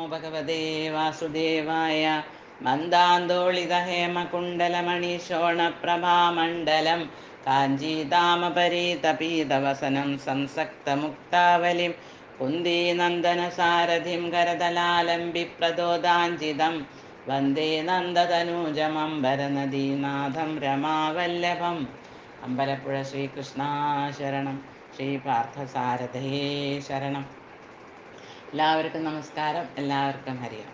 ഭഗവതേ വാസുദേവായ മന്ദാന്തോളിതഹേമകുണ്ടലമണിശോണപ്രഭാമണ്ഡലം കാഞ്ചീതാമപരീതപീതവസനം സംസക്തമുക്താവലിം കുന്ദീനന്ദനസാരഥിം കരതലാലംബിപ്രദോദാഞ്ചിതം വന്ദേ നന്ദതനൂജമംബരനദീനാഥം രമാവല്ലഭം അമ്പലപ്പുഴ ശ്രീകൃഷ്ണ ശരണം ശ്രീ പാർത്ഥസാരഥേ ശരണം എല്ലാവർക്കും നമസ്കാരം എല്ലാവർക്കും ഹരിയം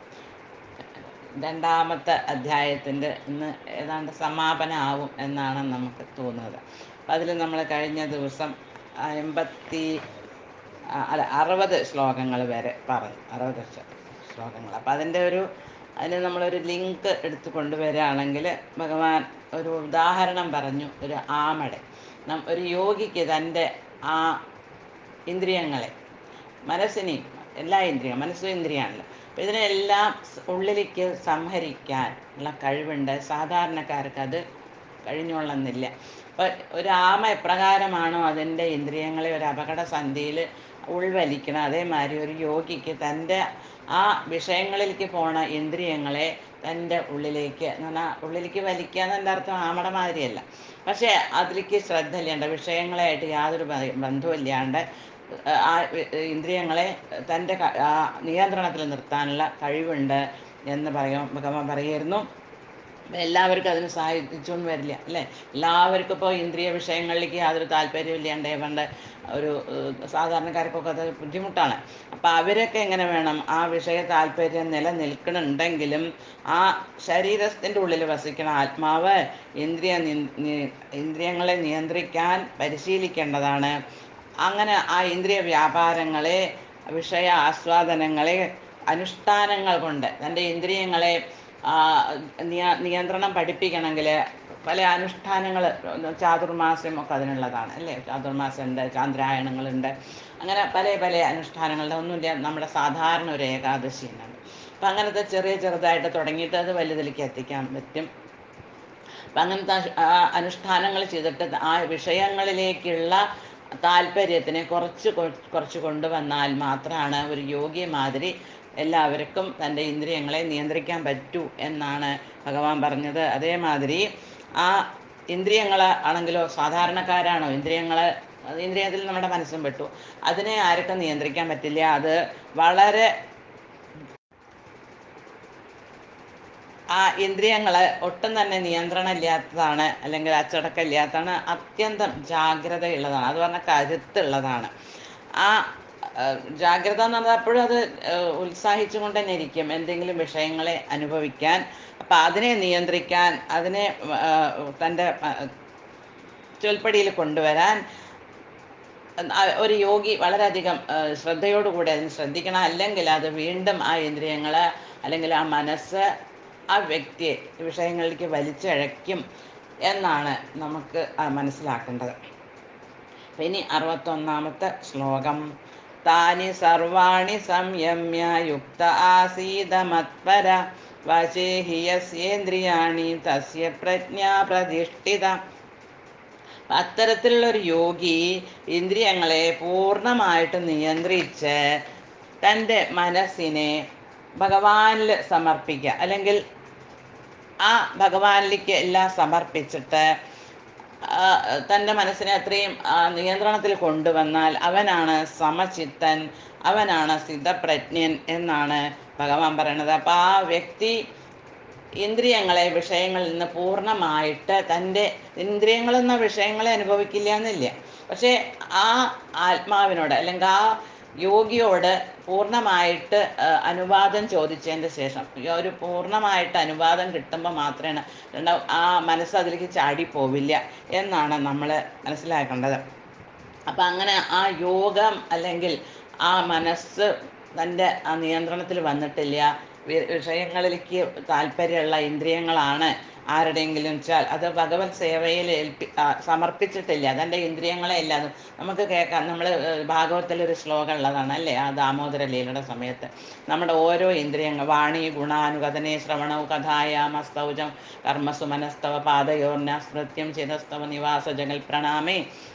രണ്ടാമത്തെ അധ്യായത്തിൻ്റെ ഇന്ന് ഏതാണ്ട് സമാപനമാവും എന്നാണ് നമുക്ക് തോന്നുന്നത് അപ്പം അതിൽ നമ്മൾ കഴിഞ്ഞ ദിവസം എൺപത്തി അല്ല അറുപത് ശ്ലോകങ്ങൾ വരെ പറഞ്ഞു അറുപത് ശ്ലോകങ്ങൾ അപ്പം അതിൻ്റെ ഒരു അതിന് നമ്മളൊരു ലിങ്ക് എടുത്ത് കൊണ്ടുവരികയാണെങ്കിൽ ഭഗവാൻ ഒരു ഉദാഹരണം പറഞ്ഞു ഒരു ആമടെ ഒരു യോഗിക്ക് തൻ്റെ ആ ഇന്ദ്രിയങ്ങളെ മനസ്സിനെയും എല്ലാ ഇന്ദ്രിയം മനസ്സും ഇന്ദ്രിയാണല്ലോ അപ്പം ഇതിനെല്ലാം ഉള്ളിലേക്ക് സംഹരിക്കാൻ ഉള്ള കഴിവുണ്ട് സാധാരണക്കാർക്ക് അത് കഴിഞ്ഞോളന്നില്ല അപ്പോൾ ഒരു ആമ എപ്രകാരമാണോ അതിൻ്റെ ഇന്ദ്രിയങ്ങളെ ഒരു അപകട സന്ധിയിൽ ഉൾവലിക്കണം അതേമാതിരി ഒരു യോഗിക്ക് തൻ്റെ ആ വിഷയങ്ങളിലേക്ക് പോണ ഇന്ദ്രിയങ്ങളെ തൻ്റെ ഉള്ളിലേക്ക് എന്ന് പറഞ്ഞാൽ ഉള്ളിലേക്ക് വലിക്കുക എന്നതിൻ്റെ അർത്ഥം ആമട മാതിരിയല്ല പക്ഷേ അതിലേക്ക് ശ്രദ്ധ ഇല്ലാണ്ട് വിഷയങ്ങളായിട്ട് യാതൊരു ബന്ധവുമില്ലാണ്ട് ആ ഇന്ദ്രിയങ്ങളെ തൻ്റെ നിയന്ത്രണത്തിൽ നിർത്താനുള്ള കഴിവുണ്ട് എന്ന് പറയും ഭഗവാൻ പറയായിരുന്നു എല്ലാവർക്കും അതിന് സാധിച്ചൊന്നും വരില്ല അല്ലേ എല്ലാവർക്കും ഇപ്പോൾ ഇന്ദ്രിയ വിഷയങ്ങളിലേക്ക് യാതൊരു താല്പര്യമില്ലാണ്ട് പണ്ട് ഒരു സാധാരണക്കാർക്കൊക്കെ അത് ബുദ്ധിമുട്ടാണ് അപ്പോൾ അവരൊക്കെ എങ്ങനെ വേണം ആ വിഷയ താല്പര്യം നിലനിൽക്കണുണ്ടെങ്കിലും ആ ശരീരത്തിൻ്റെ ഉള്ളിൽ വസിക്കുന്ന ആത്മാവ് ഇന്ദ്രിയ ഇന്ദ്രിയങ്ങളെ നിയന്ത്രിക്കാൻ പരിശീലിക്കേണ്ടതാണ് അങ്ങനെ ആ ഇന്ദ്രിയ വ്യാപാരങ്ങളെ വിഷയ ആസ്വാദനങ്ങളെ അനുഷ്ഠാനങ്ങൾ കൊണ്ട് തൻ്റെ ഇന്ദ്രിയങ്ങളെ നിയന്ത്രണം പഠിപ്പിക്കണമെങ്കിൽ പല അനുഷ്ഠാനങ്ങൾ ചാതുർമാസ്യം ഒക്കെ അതിനുള്ളതാണ് അല്ലേ ചാതുർമാസമുണ്ട് ചാന്ദ്രായണങ്ങളുണ്ട് അങ്ങനെ പല പല അനുഷ്ഠാനങ്ങളുടെ ഒന്നുമില്ല നമ്മുടെ സാധാരണ ഒരു ഏകാദശി എന്നാണ് അപ്പം അങ്ങനത്തെ ചെറിയ ചെറുതായിട്ട് തുടങ്ങിയിട്ട് അത് വലുതിലേക്ക് എത്തിക്കാൻ പറ്റും അപ്പം അങ്ങനത്തെ അനുഷ്ഠാനങ്ങൾ ചെയ്തിട്ട് ആ വിഷയങ്ങളിലേക്കുള്ള താല്പര്യത്തിനെ കുറച്ച് കുറച്ച് കൊണ്ടുവന്നാൽ മാത്രമാണ് ഒരു യോഗിയെ മാതിരി എല്ലാവർക്കും തൻ്റെ ഇന്ദ്രിയങ്ങളെ നിയന്ത്രിക്കാൻ പറ്റൂ എന്നാണ് ഭഗവാൻ പറഞ്ഞത് അതേമാതിരി ആ ഇന്ദ്രിയങ്ങൾ ആണെങ്കിലോ സാധാരണക്കാരാണോ ഇന്ദ്രിയങ്ങൾ ഇന്ദ്രിയത്തിൽ നമ്മുടെ മനസ്സും പെട്ടു അതിനെ ആർക്കും നിയന്ത്രിക്കാൻ പറ്റില്ല അത് വളരെ ആ ഇന്ദ്രിയങ്ങൾ ഒട്ടും തന്നെ നിയന്ത്രണം ഇല്ലാത്തതാണ് അല്ലെങ്കിൽ അച്ചടക്കം ഇല്ലാത്തതാണ് അത്യന്തം ജാഗ്രതയുള്ളതാണ് അത് പറഞ്ഞാൽ കരുത്തുള്ളതാണ് ആ ജാഗ്രത എന്ന് പറഞ്ഞാൽ എപ്പോഴും അത് ഉത്സാഹിച്ചുകൊണ്ട് തന്നെ ഇരിക്കും എന്തെങ്കിലും വിഷയങ്ങളെ അനുഭവിക്കാൻ അപ്പം അതിനെ നിയന്ത്രിക്കാൻ അതിനെ തൻ്റെ ചൊൽപ്പടിയിൽ കൊണ്ടുവരാൻ ഒരു യോഗി വളരെയധികം ശ്രദ്ധയോടുകൂടി അതിന് ശ്രദ്ധിക്കണം അല്ലെങ്കിൽ അത് വീണ്ടും ആ ഇന്ദ്രിയങ്ങൾ അല്ലെങ്കിൽ ആ മനസ്സ് ആ വ്യക്തിയെ വിഷയങ്ങളിലേക്ക് വലിച്ചഴയ്ക്കും എന്നാണ് നമുക്ക് മനസ്സിലാക്കേണ്ടത് ഇനി അറുപത്തൊന്നാമത്തെ ശ്ലോകം താനി സർവാണി സംയമ്യ യുക്ത ആസീതമത്പര വശേ ഹി യസ്യേന്ദ്രിയാണി തസ്യ പ്രജ്ഞാ പ്രതിഷ്ഠിത അത്തരത്തിലുള്ള ഒരു യോഗി ഇന്ദ്രിയങ്ങളെ പൂർണ്ണമായിട്ട് നിയന്ത്രിച്ച് തൻ്റെ മനസ്സിനെ ഭഗവാനിൽ സമർപ്പിക്കുക അല്ലെങ്കിൽ ആ ഭഗവാനിലേക്ക് എല്ലാം സമർപ്പിച്ചിട്ട് തൻ്റെ മനസ്സിനെ അത്രയും നിയന്ത്രണത്തിൽ കൊണ്ടുവന്നാൽ അവനാണ് സമചിത്തൻ അവനാണ് സ്ഥിതപ്രജ്ഞൻ എന്നാണ് ഭഗവാൻ പറയുന്നത് അപ്പോൾ ആ വ്യക്തി ഇന്ദ്രിയങ്ങളെ വിഷയങ്ങളിൽ നിന്ന് പൂർണ്ണമായിട്ട് തൻ്റെ ഇന്ദ്രിയങ്ങളെന്ന വിഷയങ്ങളെ അനുഭവിക്കില്ല എന്നില്ല പക്ഷേ ആ ആത്മാവിനോട് അല്ലെങ്കിൽ ആ യോഗിയോട് പൂർണ്ണമായിട്ട് അനുവാദം ചോദിച്ചതിൻ്റെ ശേഷം ഒരു പൂർണ്ണമായിട്ട് അനുവാദം കിട്ടുമ്പോൾ മാത്രമേ രണ്ടാം ആ മനസ്സ് അതിലേക്ക് ചാടിപ്പോവില്ല എന്നാണ് നമ്മൾ മനസ്സിലാക്കേണ്ടത് അപ്പം അങ്ങനെ ആ യോഗം അല്ലെങ്കിൽ ആ മനസ്സ് തൻ്റെ ആ നിയന്ത്രണത്തിൽ വന്നിട്ടില്ല വിഷയങ്ങളിലേക്ക് താല്പര്യമുള്ള ഇന്ദ്രിയങ്ങളാണ് ആരുടെയെങ്കിലും വെച്ചാൽ അത് ഭഗവത് സേവയിൽ ഏൽപ്പി സമർപ്പിച്ചിട്ടില്ല അതെൻ്റെ ഇന്ദ്രിയങ്ങളെ ഇല്ല നമുക്ക് കേൾക്കാം നമ്മൾ ഭാഗവത്തിലൊരു ശ്ലോകം ഉള്ളതാണ് അല്ലേ ആ ദാമോദര ലീലയുടെ സമയത്ത് നമ്മുടെ ഓരോ ഇന്ദ്രിയങ്ങൾ വാണി ഗുണാനുകഥനെ ശ്രവണവും കഥായാമസ്തൗജം കർമ്മസു മനസ്തവ പാദയോർന സ്മൃത്യം ചിതസ്തവ നിവാസ ജഗൽ പ്രണാമേ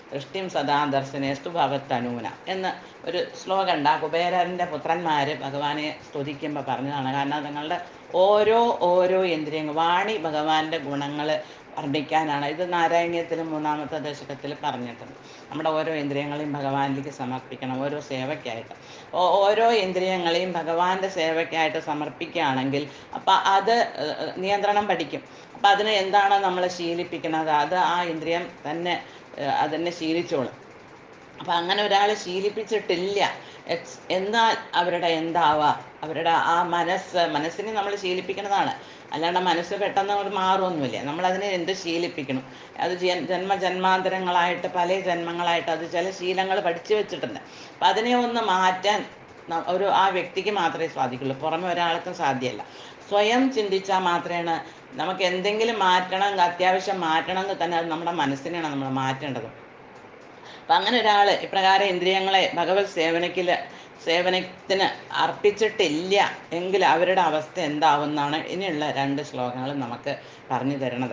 ദൃഷ്ടിം സദാ ദർശനേസ്തു ഭവത്തനൂന എന്ന് ഒരു ശ്ലോകം ഉണ്ട് ആ കുബേരൻ്റെ പുത്രന്മാർ ഭഗവാനെ സ്തുതിക്കുമ്പോൾ പറഞ്ഞതാണ് കാരണം തങ്ങളുടെ ഓരോ ഓരോ ഇന്ദ്രിയങ്ങൾ വാണി ഭഗവാന്റെ ഗുണങ്ങൾ വർണ്ണിക്കാനാണ് ഇത് നാരായണീയത്തിലും മൂന്നാമത്തെ ദശകത്തിൽ പറഞ്ഞിട്ടുണ്ട് നമ്മുടെ ഓരോ ഇന്ദ്രിയങ്ങളെയും ഭഗവാനിലേക്ക് സമർപ്പിക്കണം ഓരോ സേവയ്ക്കായിട്ട് ഓ- ഓരോ ഇന്ദ്രിയങ്ങളെയും ഭഗവാന്റെ സേവയ്ക്കായിട്ട് സമർപ്പിക്കുകയാണെങ്കിൽ അപ്പം അത് ഏഹ്, നിയന്ത്രണം പഠിക്കും അപ്പം അതിന് എന്താണ് നമ്മൾ ശീലിപ്പിക്കുന്നത് അത് ആ ഇന്ദ്രിയം തന്നെ ഏഹ്, അതിനെ ശീലിച്ചോളും അപ്പം അങ്ങനെ ഒരാൾ ശീലിപ്പിച്ചിട്ടില്ല എക്സ് എന്നാൽ അവരുടെ എന്താവാ അവരുടെ ആ മനസ്സ് മനസ്സിനെ നമ്മൾ ശീലിപ്പിക്കുന്നതാണ് അല്ലാണ്ട് മനസ്സ് പെട്ടെന്ന് അങ്ങോട്ട് മാറുമൊന്നുമില്ല നമ്മളതിനെ എന്ത് ശീലിപ്പിക്കണം അത് ജൻ- ജന്മ ജന്മാന്തരങ്ങളായിട്ട് പല ജന്മങ്ങളായിട്ട് അത് ചില ശീലങ്ങൾ പഠിച്ചു വെച്ചിട്ടുണ്ട് അപ്പം അതിനെ ഒന്ന് മാറ്റാൻ ന- ഒരു ആ വ്യക്തിക്ക് മാത്രമേ സാധിക്കുള്ളൂ പുറമെ ഒരാൾക്കും സാധ്യമല്ല സ്വയം ചിന്തിച്ചാൽ മാത്രമേ നമുക്ക് എന്തെങ്കിലും മാറ്റണം അത്യാവശ്യം മാറ്റണമെങ്കിൽ തന്നെ അത് നമ്മുടെ മനസ്സിനെയാണ് നമ്മൾ മാറ്റേണ്ടത് അപ്പം അങ്ങനെ ഒരാൾ ഇപ്രകാരം ഇന്ദ്രിയങ്ങളെ ഭഗവത് സേവനത്തിൽ സേവനത്തിന് അർപ്പിച്ചിട്ടില്ല എങ്കിൽ അവരുടെ അവസ്ഥ എന്താവുമെന്നാണ് ഇനിയുള്ള രണ്ട് ശ്ലോകങ്ങൾ നമുക്ക് പറഞ്ഞു തരുന്നത്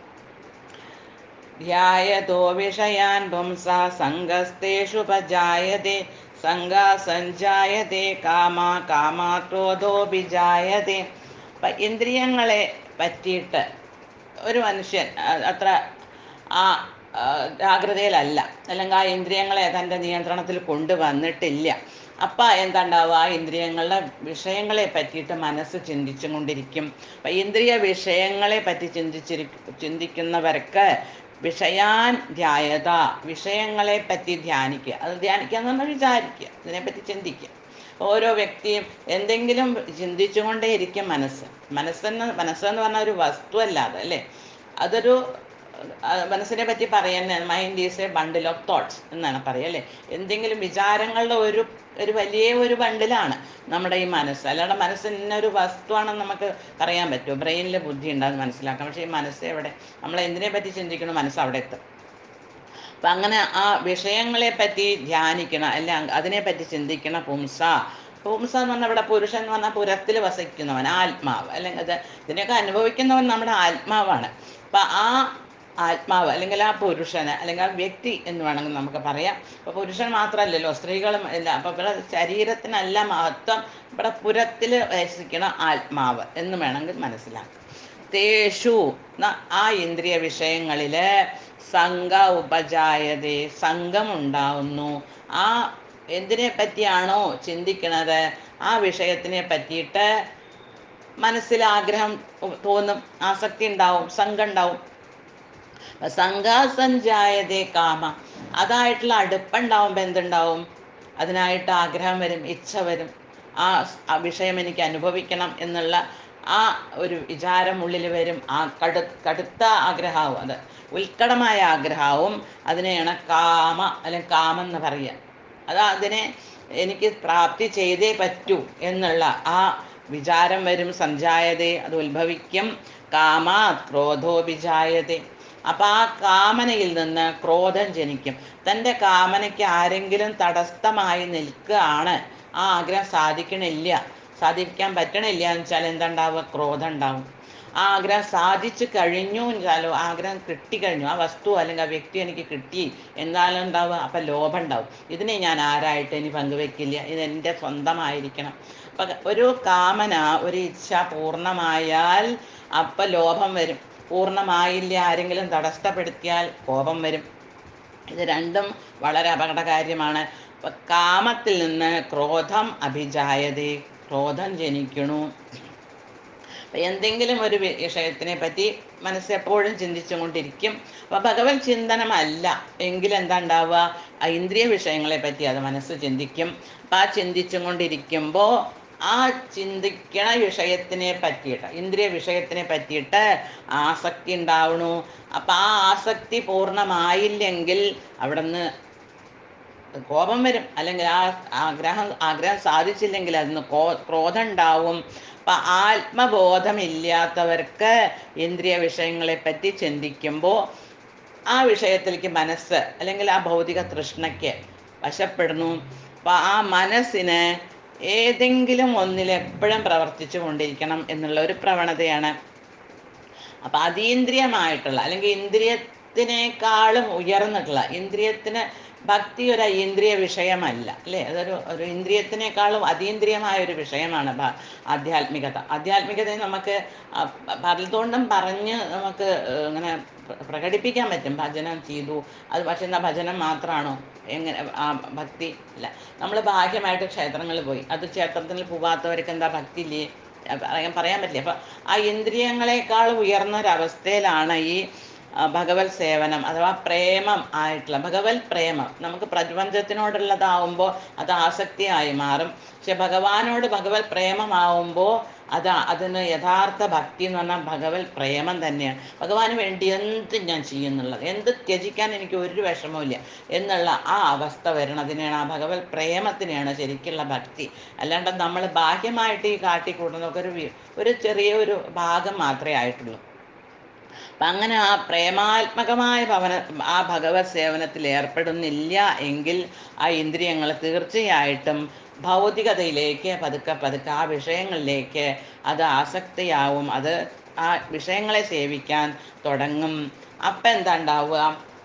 ധ്യായതോ വിഷയാൻ പുംസ സംഗസ്തേഷു പജായത്തെ സംഗ സഞ്ജായത്തെ കാമ കാമാക്രോധോഭിജായത്തെ അപ്പം ഇന്ദ്രിയങ്ങളെ പറ്റിയിട്ട് ഒരു മനുഷ്യൻ അ- അത്ര ആ ആ, ജാഗ്രതയിലല്ല അല്ലെങ്കിൽ ആ ഇന്ദ്രിയങ്ങളെ തൻ്റെ നിയന്ത്രണത്തിൽ കൊണ്ടുവന്നിട്ടില്ല അപ്പം എന്താണ്ടാവുക ആ ഇന്ദ്രിയങ്ങളുടെ വിഷയങ്ങളെ പറ്റിയിട്ട് മനസ്സ് ചിന്തിച്ചും കൊണ്ടിരിക്കും അപ്പം ഇന്ദ്രിയ വിഷയങ്ങളെ പറ്റി ചിന്തിച്ചിരി ചിന്തിക്കുന്നവർക്ക് വിഷയാൻ ധ്യായത വിഷയങ്ങളെ പറ്റി ധ്യാനിക്കുക അത് ധ്യാനിക്കുക എന്ന് പറഞ്ഞാൽ വിചാരിക്കുക ഇതിനെപ്പറ്റി ചിന്തിക്കുക ഓരോ വ്യക്തിയും എന്തെങ്കിലും ചിന്തിച്ചുകൊണ്ടേയിരിക്കും മനസ്സ് മനസ്സെന്ന് മനസ്സെന്ന് പറഞ്ഞ ഒരു വസ്തു അല്ലാതെ അല്ലേ അതൊരു അഹ് മനസ്സിനെ പറ്റി പറയുന്ന mind is a bundle of thoughts എന്നാണ് പറയുക അല്ലേ എന്തെങ്കിലും വിചാരങ്ങളുടെ ഒരു ഒരു വലിയ ഒരു ബണ്ടിലാണ് നമ്മുടെ ഈ മനസ്സ് അല്ലാതെ മനസ്സ് ഇന്നൊരു വസ്തുവാണെന്ന് നമുക്ക് പറയാൻ പറ്റുമോ ബ്രെയിനിൽ ബുദ്ധി ഉണ്ടാകും മനസ്സിലാക്കാം പക്ഷേ ഈ മനസ്സ് എവിടെ നമ്മൾ എന്തിനെ പറ്റി ചിന്തിക്കണം മനസ്സ് അവിടെ എത്തും അപ്പം അങ്ങനെ ആ വിഷയങ്ങളെ പറ്റി ധ്യാനിക്കണം അല്ല അതിനെപ്പറ്റി ചിന്തിക്കണം പുംസ പുംസ എന്ന് പറഞ്ഞാൽ ഇവിടെ പുരുഷൻ എന്ന് പറഞ്ഞാൽ പുരത്തിൽ വസിക്കുന്നവൻ ആത്മാവ് അല്ലെങ്കിൽ അത് ഇതിനെയൊക്കെ അനുഭവിക്കുന്നവൻ നമ്മുടെ ആത്മാവാണ് അപ്പം ആ ആത്മാവ് അല്ലെങ്കിൽ ആ പുരുഷന് അല്ലെങ്കിൽ ആ വ്യക്തി എന്ന് വേണമെങ്കിൽ നമുക്ക് പറയാം അപ്പോൾ പുരുഷൻ മാത്രമല്ലല്ലോ സ്ത്രീകളും ഇല്ല അപ്പോൾ ഇവിടെ ശരീരത്തിനല്ല മഹത്വം ഇവിടെ പുരത്തിൽ വസിക്കണ ആത്മാവ് എന്ന് വേണമെങ്കിൽ മനസ്സിലാക്കാം തേഷു ന- ആ ഇന്ദ്രിയ വിഷയങ്ങളിൽ സംഘ ഉപജായതേ സംഘം ഉണ്ടാവുന്നു ആ എന്തിനെ പറ്റിയാണോ ചിന്തിക്കണത് ആ വിഷയത്തിനെ പറ്റിയിട്ട് മനസ്സിൽ ആഗ്രഹം ഉ- തോന്നും ആസക്തി ഉണ്ടാവും സംഘം ഉണ്ടാവും സംഘാസഞ്ചായതേ കാമ അതായിട്ടുള്ള അടുപ്പുണ്ടാവുമ്പോൾ എന്തുണ്ടാവും അതിനായിട്ട് ആഗ്രഹം വരും ഇച്ഛ വരും ആ സ്- ആ വിഷയം എനിക്ക് അനുഭവിക്കണം എന്നുള്ള ആ ഒരു വിചാരം ഉള്ളിൽ വരും ആ കടു കടുത്ത ആഗ്രഹവും അത് ഉത്കടമായ ആഗ്രഹവും അതിനെയാണ് കാമ അല്ലെങ്കിൽ കാമം എന്ന് പറയുക അത് അതിനെ എനിക്ക് പ്രാപ്തി ചെയ്തേ പറ്റൂ എന്നുള്ള ആ വിചാരം വരും സഞ്ചായതേ അത് ഉത്ഭവിക്കും കാമ ക്രോധോഭിജായതേ അപ്പം ആ കാമനയിൽ നിന്ന് ക്രോധം ജനിക്കും തൻ്റെ കാമനയ്ക്ക് ആരെങ്കിലും തടസ്സമായി നിൽക്കുകയാണ് ആ ആഗ്രഹം സാധിക്കണില്ല സാധിക്കാൻ പറ്റണില്ല എന്ന് വെച്ചാൽ എന്തുണ്ടാവുക ക്രോധം ഉണ്ടാവും ആ ആഗ്രഹം സാധിച്ചു കഴിഞ്ഞു എന്നുവെച്ചാലോ ആഗ്രഹം കിട്ടിക്കഴിഞ്ഞു ആ വസ്തു അല്ലെങ്കിൽ ആ വ്യക്തി എനിക്ക് കിട്ടി എന്നാലും ഉണ്ടാവുക അപ്പം ലോഭം ഉണ്ടാവും ഇതിനെ ഞാൻ ആരായിട്ട് ഇനി പങ്കുവെക്കില്ല ഇത് എൻ്റെ സ്വന്തമായിരിക്കണം അപ്പം ഒരു കാമന ഒരു ഇച്ഛ പൂർണ്ണമായാൽ അപ്പം ലോഭം വരും പൂർണ്ണമായില്ല ആരെങ്കിലും തടസ്സപ്പെടുത്തിയാൽ കോപം വരും ഇത് രണ്ടും വളരെ അപകടകാര്യമാണ് അപ്പൊ കാമത്തിൽ നിന്ന് ക്രോധം അഭിജായതേ ക്രോധം ജനിക്കണു അപ്പൊ എന്തെങ്കിലും ഒരു വി- വിഷയത്തിനെ പറ്റി മനസ്സ് എപ്പോഴും ചിന്തിച്ചുകൊണ്ടിരിക്കും അപ്പൊ ഭഗവത് ചിന്തനമല്ല എങ്കിൽ എന്താ ഉണ്ടാവുക ആ ഇന്ദ്രിയ വിഷയങ്ങളെ പറ്റി അത് മനസ്സ് ചിന്തിക്കും അപ്പൊ ആ ചിന്തിച്ചും കൊണ്ടിരിക്കുമ്പോൾ ആ ചിന്തിക്കണ വിഷയത്തിനെ പറ്റിയിട്ട് ഇന്ദ്രിയ വിഷയത്തിനെ പറ്റിയിട്ട് ആസക്തി ഉണ്ടാവണു അപ്പൊ ആ ആസക്തി പൂർണ്ണമായില്ലെങ്കിൽ അവിടുന്ന് കോപം വരും അല്ലെങ്കിൽ ആ ആഗ്രഹം ആഗ്രഹം സാധിച്ചില്ലെങ്കിൽ അതിന് കോ ക്രോധം ഉണ്ടാവും അപ്പം ആത്മബോധമില്ലാത്തവർക്ക് ഇന്ദ്രിയ വിഷയങ്ങളെ പറ്റി ചിന്തിക്കുമ്പോൾ ആ വിഷയത്തിലേക്ക് മനസ്സ് അല്ലെങ്കിൽ ആ ഭൗതിക തൃഷ്ണയ്ക്ക് വശപ്പെടുന്നു അപ്പം ആ മനസ്സിന് ഏതെങ്കിലും ഒന്നിൽ എപ്പോഴും പ്രവർത്തിച്ചു കൊണ്ടിരിക്കണം എന്നുള്ള ഒരു പ്രവണതയാണ് അപ്പം അതീന്ദ്രിയമായിട്ടുള്ള അല്ലെങ്കിൽ ഇന്ദ്രിയത്തെ ഇന്ദ്രിയത്തിനേക്കാളും ഉയർന്നിട്ടുള്ള ഇന്ദ്രിയത്തിന് ഭക്തി ഒരു ഇന്ദ്രിയ വിഷയമല്ല അല്ലേ അതൊരു ഒരു ഇന്ദ്രിയത്തിനേക്കാളും അതീന്ദ്രിയമായ ഒരു വിഷയമാണ് ഭ- ആധ്യാത്മികത ആധ്യാത്മികതയെ നമുക്ക് ആ, പ- പലതുകൊണ്ടും പറഞ്ഞ് നമുക്ക് ഏഹ്, ഇങ്ങനെ പ്ര- പ്രകടിപ്പിക്കാൻ പറ്റും ഭജനം ചെയ്തു അത് പക്ഷെ എന്നാ ഭജനം മാത്രമാണോ എങ്ങനെ ആ ഭക്തി ഇല്ല നമ്മൾ ഭാഗ്യമായിട്ട് ക്ഷേത്രങ്ങളിൽ പോയി അത് ക്ഷേത്രത്തിൽ പോവാത്തവർക്ക് എന്താ ഭക്തി ഇല്ലേ അഹ് പറയാൻ പറയാൻ പറ്റില്ല അപ്പം ആ ഇന്ദ്രിയങ്ങളെക്കാൾ ഉയർന്ന ഒരവസ്ഥയിലാണ് ഈ ആ, ഭഗവത് സേവനം അഥവാ പ്രേമം ആയിട്ടുള്ള ഭഗവത് പ്രേമം നമുക്ക് പ്രപഞ്ചത്തിനോടുള്ളതാവുമ്പോൾ അത് ആസക്തിയായി മാറും പക്ഷെ ഭഗവാനോട് ഭഗവത് പ്രേമമാവുമ്പോൾ അത് അതിന് യഥാർത്ഥ ഭക്തി എന്ന് പറഞ്ഞാൽ ഭഗവത് പ്രേമം തന്നെയാണ് ഭഗവാന് വേണ്ടി എന്ത് ഞാൻ ചെയ്യുന്നുള്ളത് എന്ത് ത്യജിക്കാൻ എനിക്ക് ഒരു വിഷമവുമില്ല എന്നുള്ള ആ അവസ്ഥ വരണതിനെയാണ് ആ ഭഗവത് പ്രേമത്തിനെയാണ് ശരിക്കുള്ള ഭക്തി അല്ലാണ്ട് നമ്മൾ ബാഹ്യമായിട്ട് ഈ കാട്ടിക്കൂട്ടുന്നതൊക്കെ ഒരു വി- ഒരു ചെറിയ ഒരു ഭാഗം മാത്രമേ ആയിട്ടുള്ളൂ അപ്പം അങ്ങനെ ആ പ്രേമാത്മകമായ ഭവന ആ ഭഗവത് സേവനത്തിൽ ഏർപ്പെടുന്നില്ല എങ്കിൽ ആ ഇന്ദ്രിയങ്ങൾ തീർച്ചയായിട്ടും ഭൗതികതയിലേക്ക് പതുക്കെ പതുക്കെ ആ വിഷയങ്ങളിലേക്ക് അത് ആസക്തിയാവും അത് ആ വിഷയങ്ങളെ സേവിക്കാൻ തുടങ്ങും അപ്പം എന്താ ഉണ്ടാവുക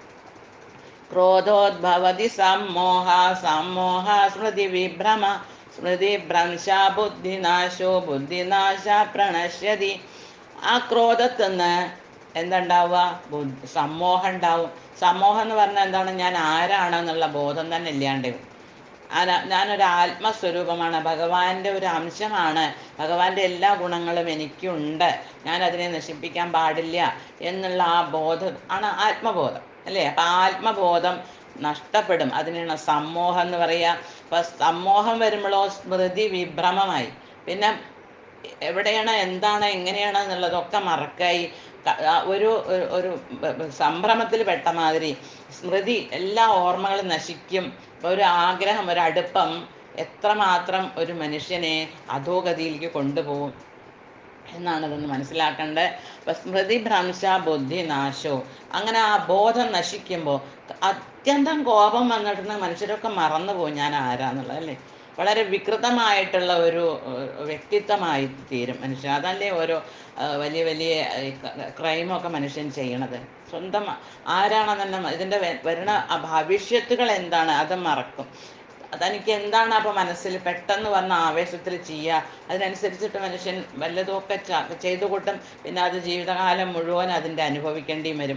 ക്രോധോദ്ഭവതി സമ്മോഹ സമ്മോഹ സ്മൃതി വിഭ്രമ സ്മൃതി ഭ്രംശ ബുദ്ധിനാശോ ബുദ്ധിനാശ പ്രണശ്യതി ആ ക്രോധത്തിന്ന് എന്തുണ്ടാവുക ബുദ്ധി സമ്മോഹം ഉണ്ടാവും സമ്മോഹം എന്ന് പറഞ്ഞാൽ എന്താണ് ഞാൻ ആരാണെന്നുള്ള ബോധം തന്നെ ഇല്ലാണ്ട് വരും. ആന- ഞാനൊരു ആത്മസ്വരൂപമാണ് ഭഗവാന്റെ ഒരു അംശമാണ് ഭഗവാന്റെ എല്ലാ ഗുണങ്ങളും എനിക്കുണ്ട് ഞാൻ അതിനെ നശിപ്പിക്കാൻ പാടില്ല എന്നുള്ള ആ ബോധം ആണ് ആത്മബോധം അല്ലേ അപ്പം ആത്മബോധം നഷ്ടപ്പെടും അതിനാണ് സമ്മോഹം എന്ന് പറയുക അപ്പം സമ്മോഹം വരുമ്പോഴോ സ്മൃതി വിഭ്രമമായി പിന്നെ എവിടെയാണ് എന്താണ് എങ്ങനെയാണ് എന്നുള്ളതൊക്കെ മറക്കായി ക- ആ ഒരു ഒരു- ഒരു സംഭ്രമത്തിൽ പെട്ട മാതിരി സ്മൃതി എല്ലാ ഓർമ്മകളും നശിക്കും ഒരു ആഗ്രഹം ഒരു അടുപ്പം എത്രമാത്രം ഒരു മനുഷ്യനെ അധോഗതിയിലേക്ക് കൊണ്ടുപോകും എന്നാണ് ഇതൊന്ന് മനസ്സിലാക്കേണ്ടത് അപ്പം സ്മൃതി ഭ്രംശ ബുദ്ധി നാശോ അങ്ങനെ ആ ബോധം നശിക്കുമ്പോൾ അത്യന്തം കോപം വന്നിട്ട് മനുഷ്യരൊക്കെ മറന്നു പോകും ഞാൻ ആരാന്നുള്ളത് അല്ലേ വളരെ വികൃതമായിട്ടുള്ള ഒരു ഏഹ്, വ്യക്തിത്വമായി തീരും മനുഷ്യൻ അതല്ലേ ഓരോ ഏഹ്, വലിയ വലിയ ക്രൈമൊക്കെ മനുഷ്യൻ ചെയ്യണത് സ്വന്തം ആരാണെന്നെ ഇതിൻ്റെ വരുന്ന ആ ഭവിഷ്യത്തുകൾ എന്താണ് അത് മറക്കും തനിക്ക് എന്താണ് അപ്പോൾ മനസ്സിൽ പെട്ടെന്ന് വന്ന ആവേശത്തിൽ ചെയ്യുക അതിനനുസരിച്ചിട്ട് മനുഷ്യൻ വല്ലതുമൊക്കെ ച- ചെയ്തു കൂട്ടും പിന്നെ അത് ജീവിതകാലം മുഴുവൻ അതിൻ്റെ അനുഭവിക്കേണ്ടിയും വരും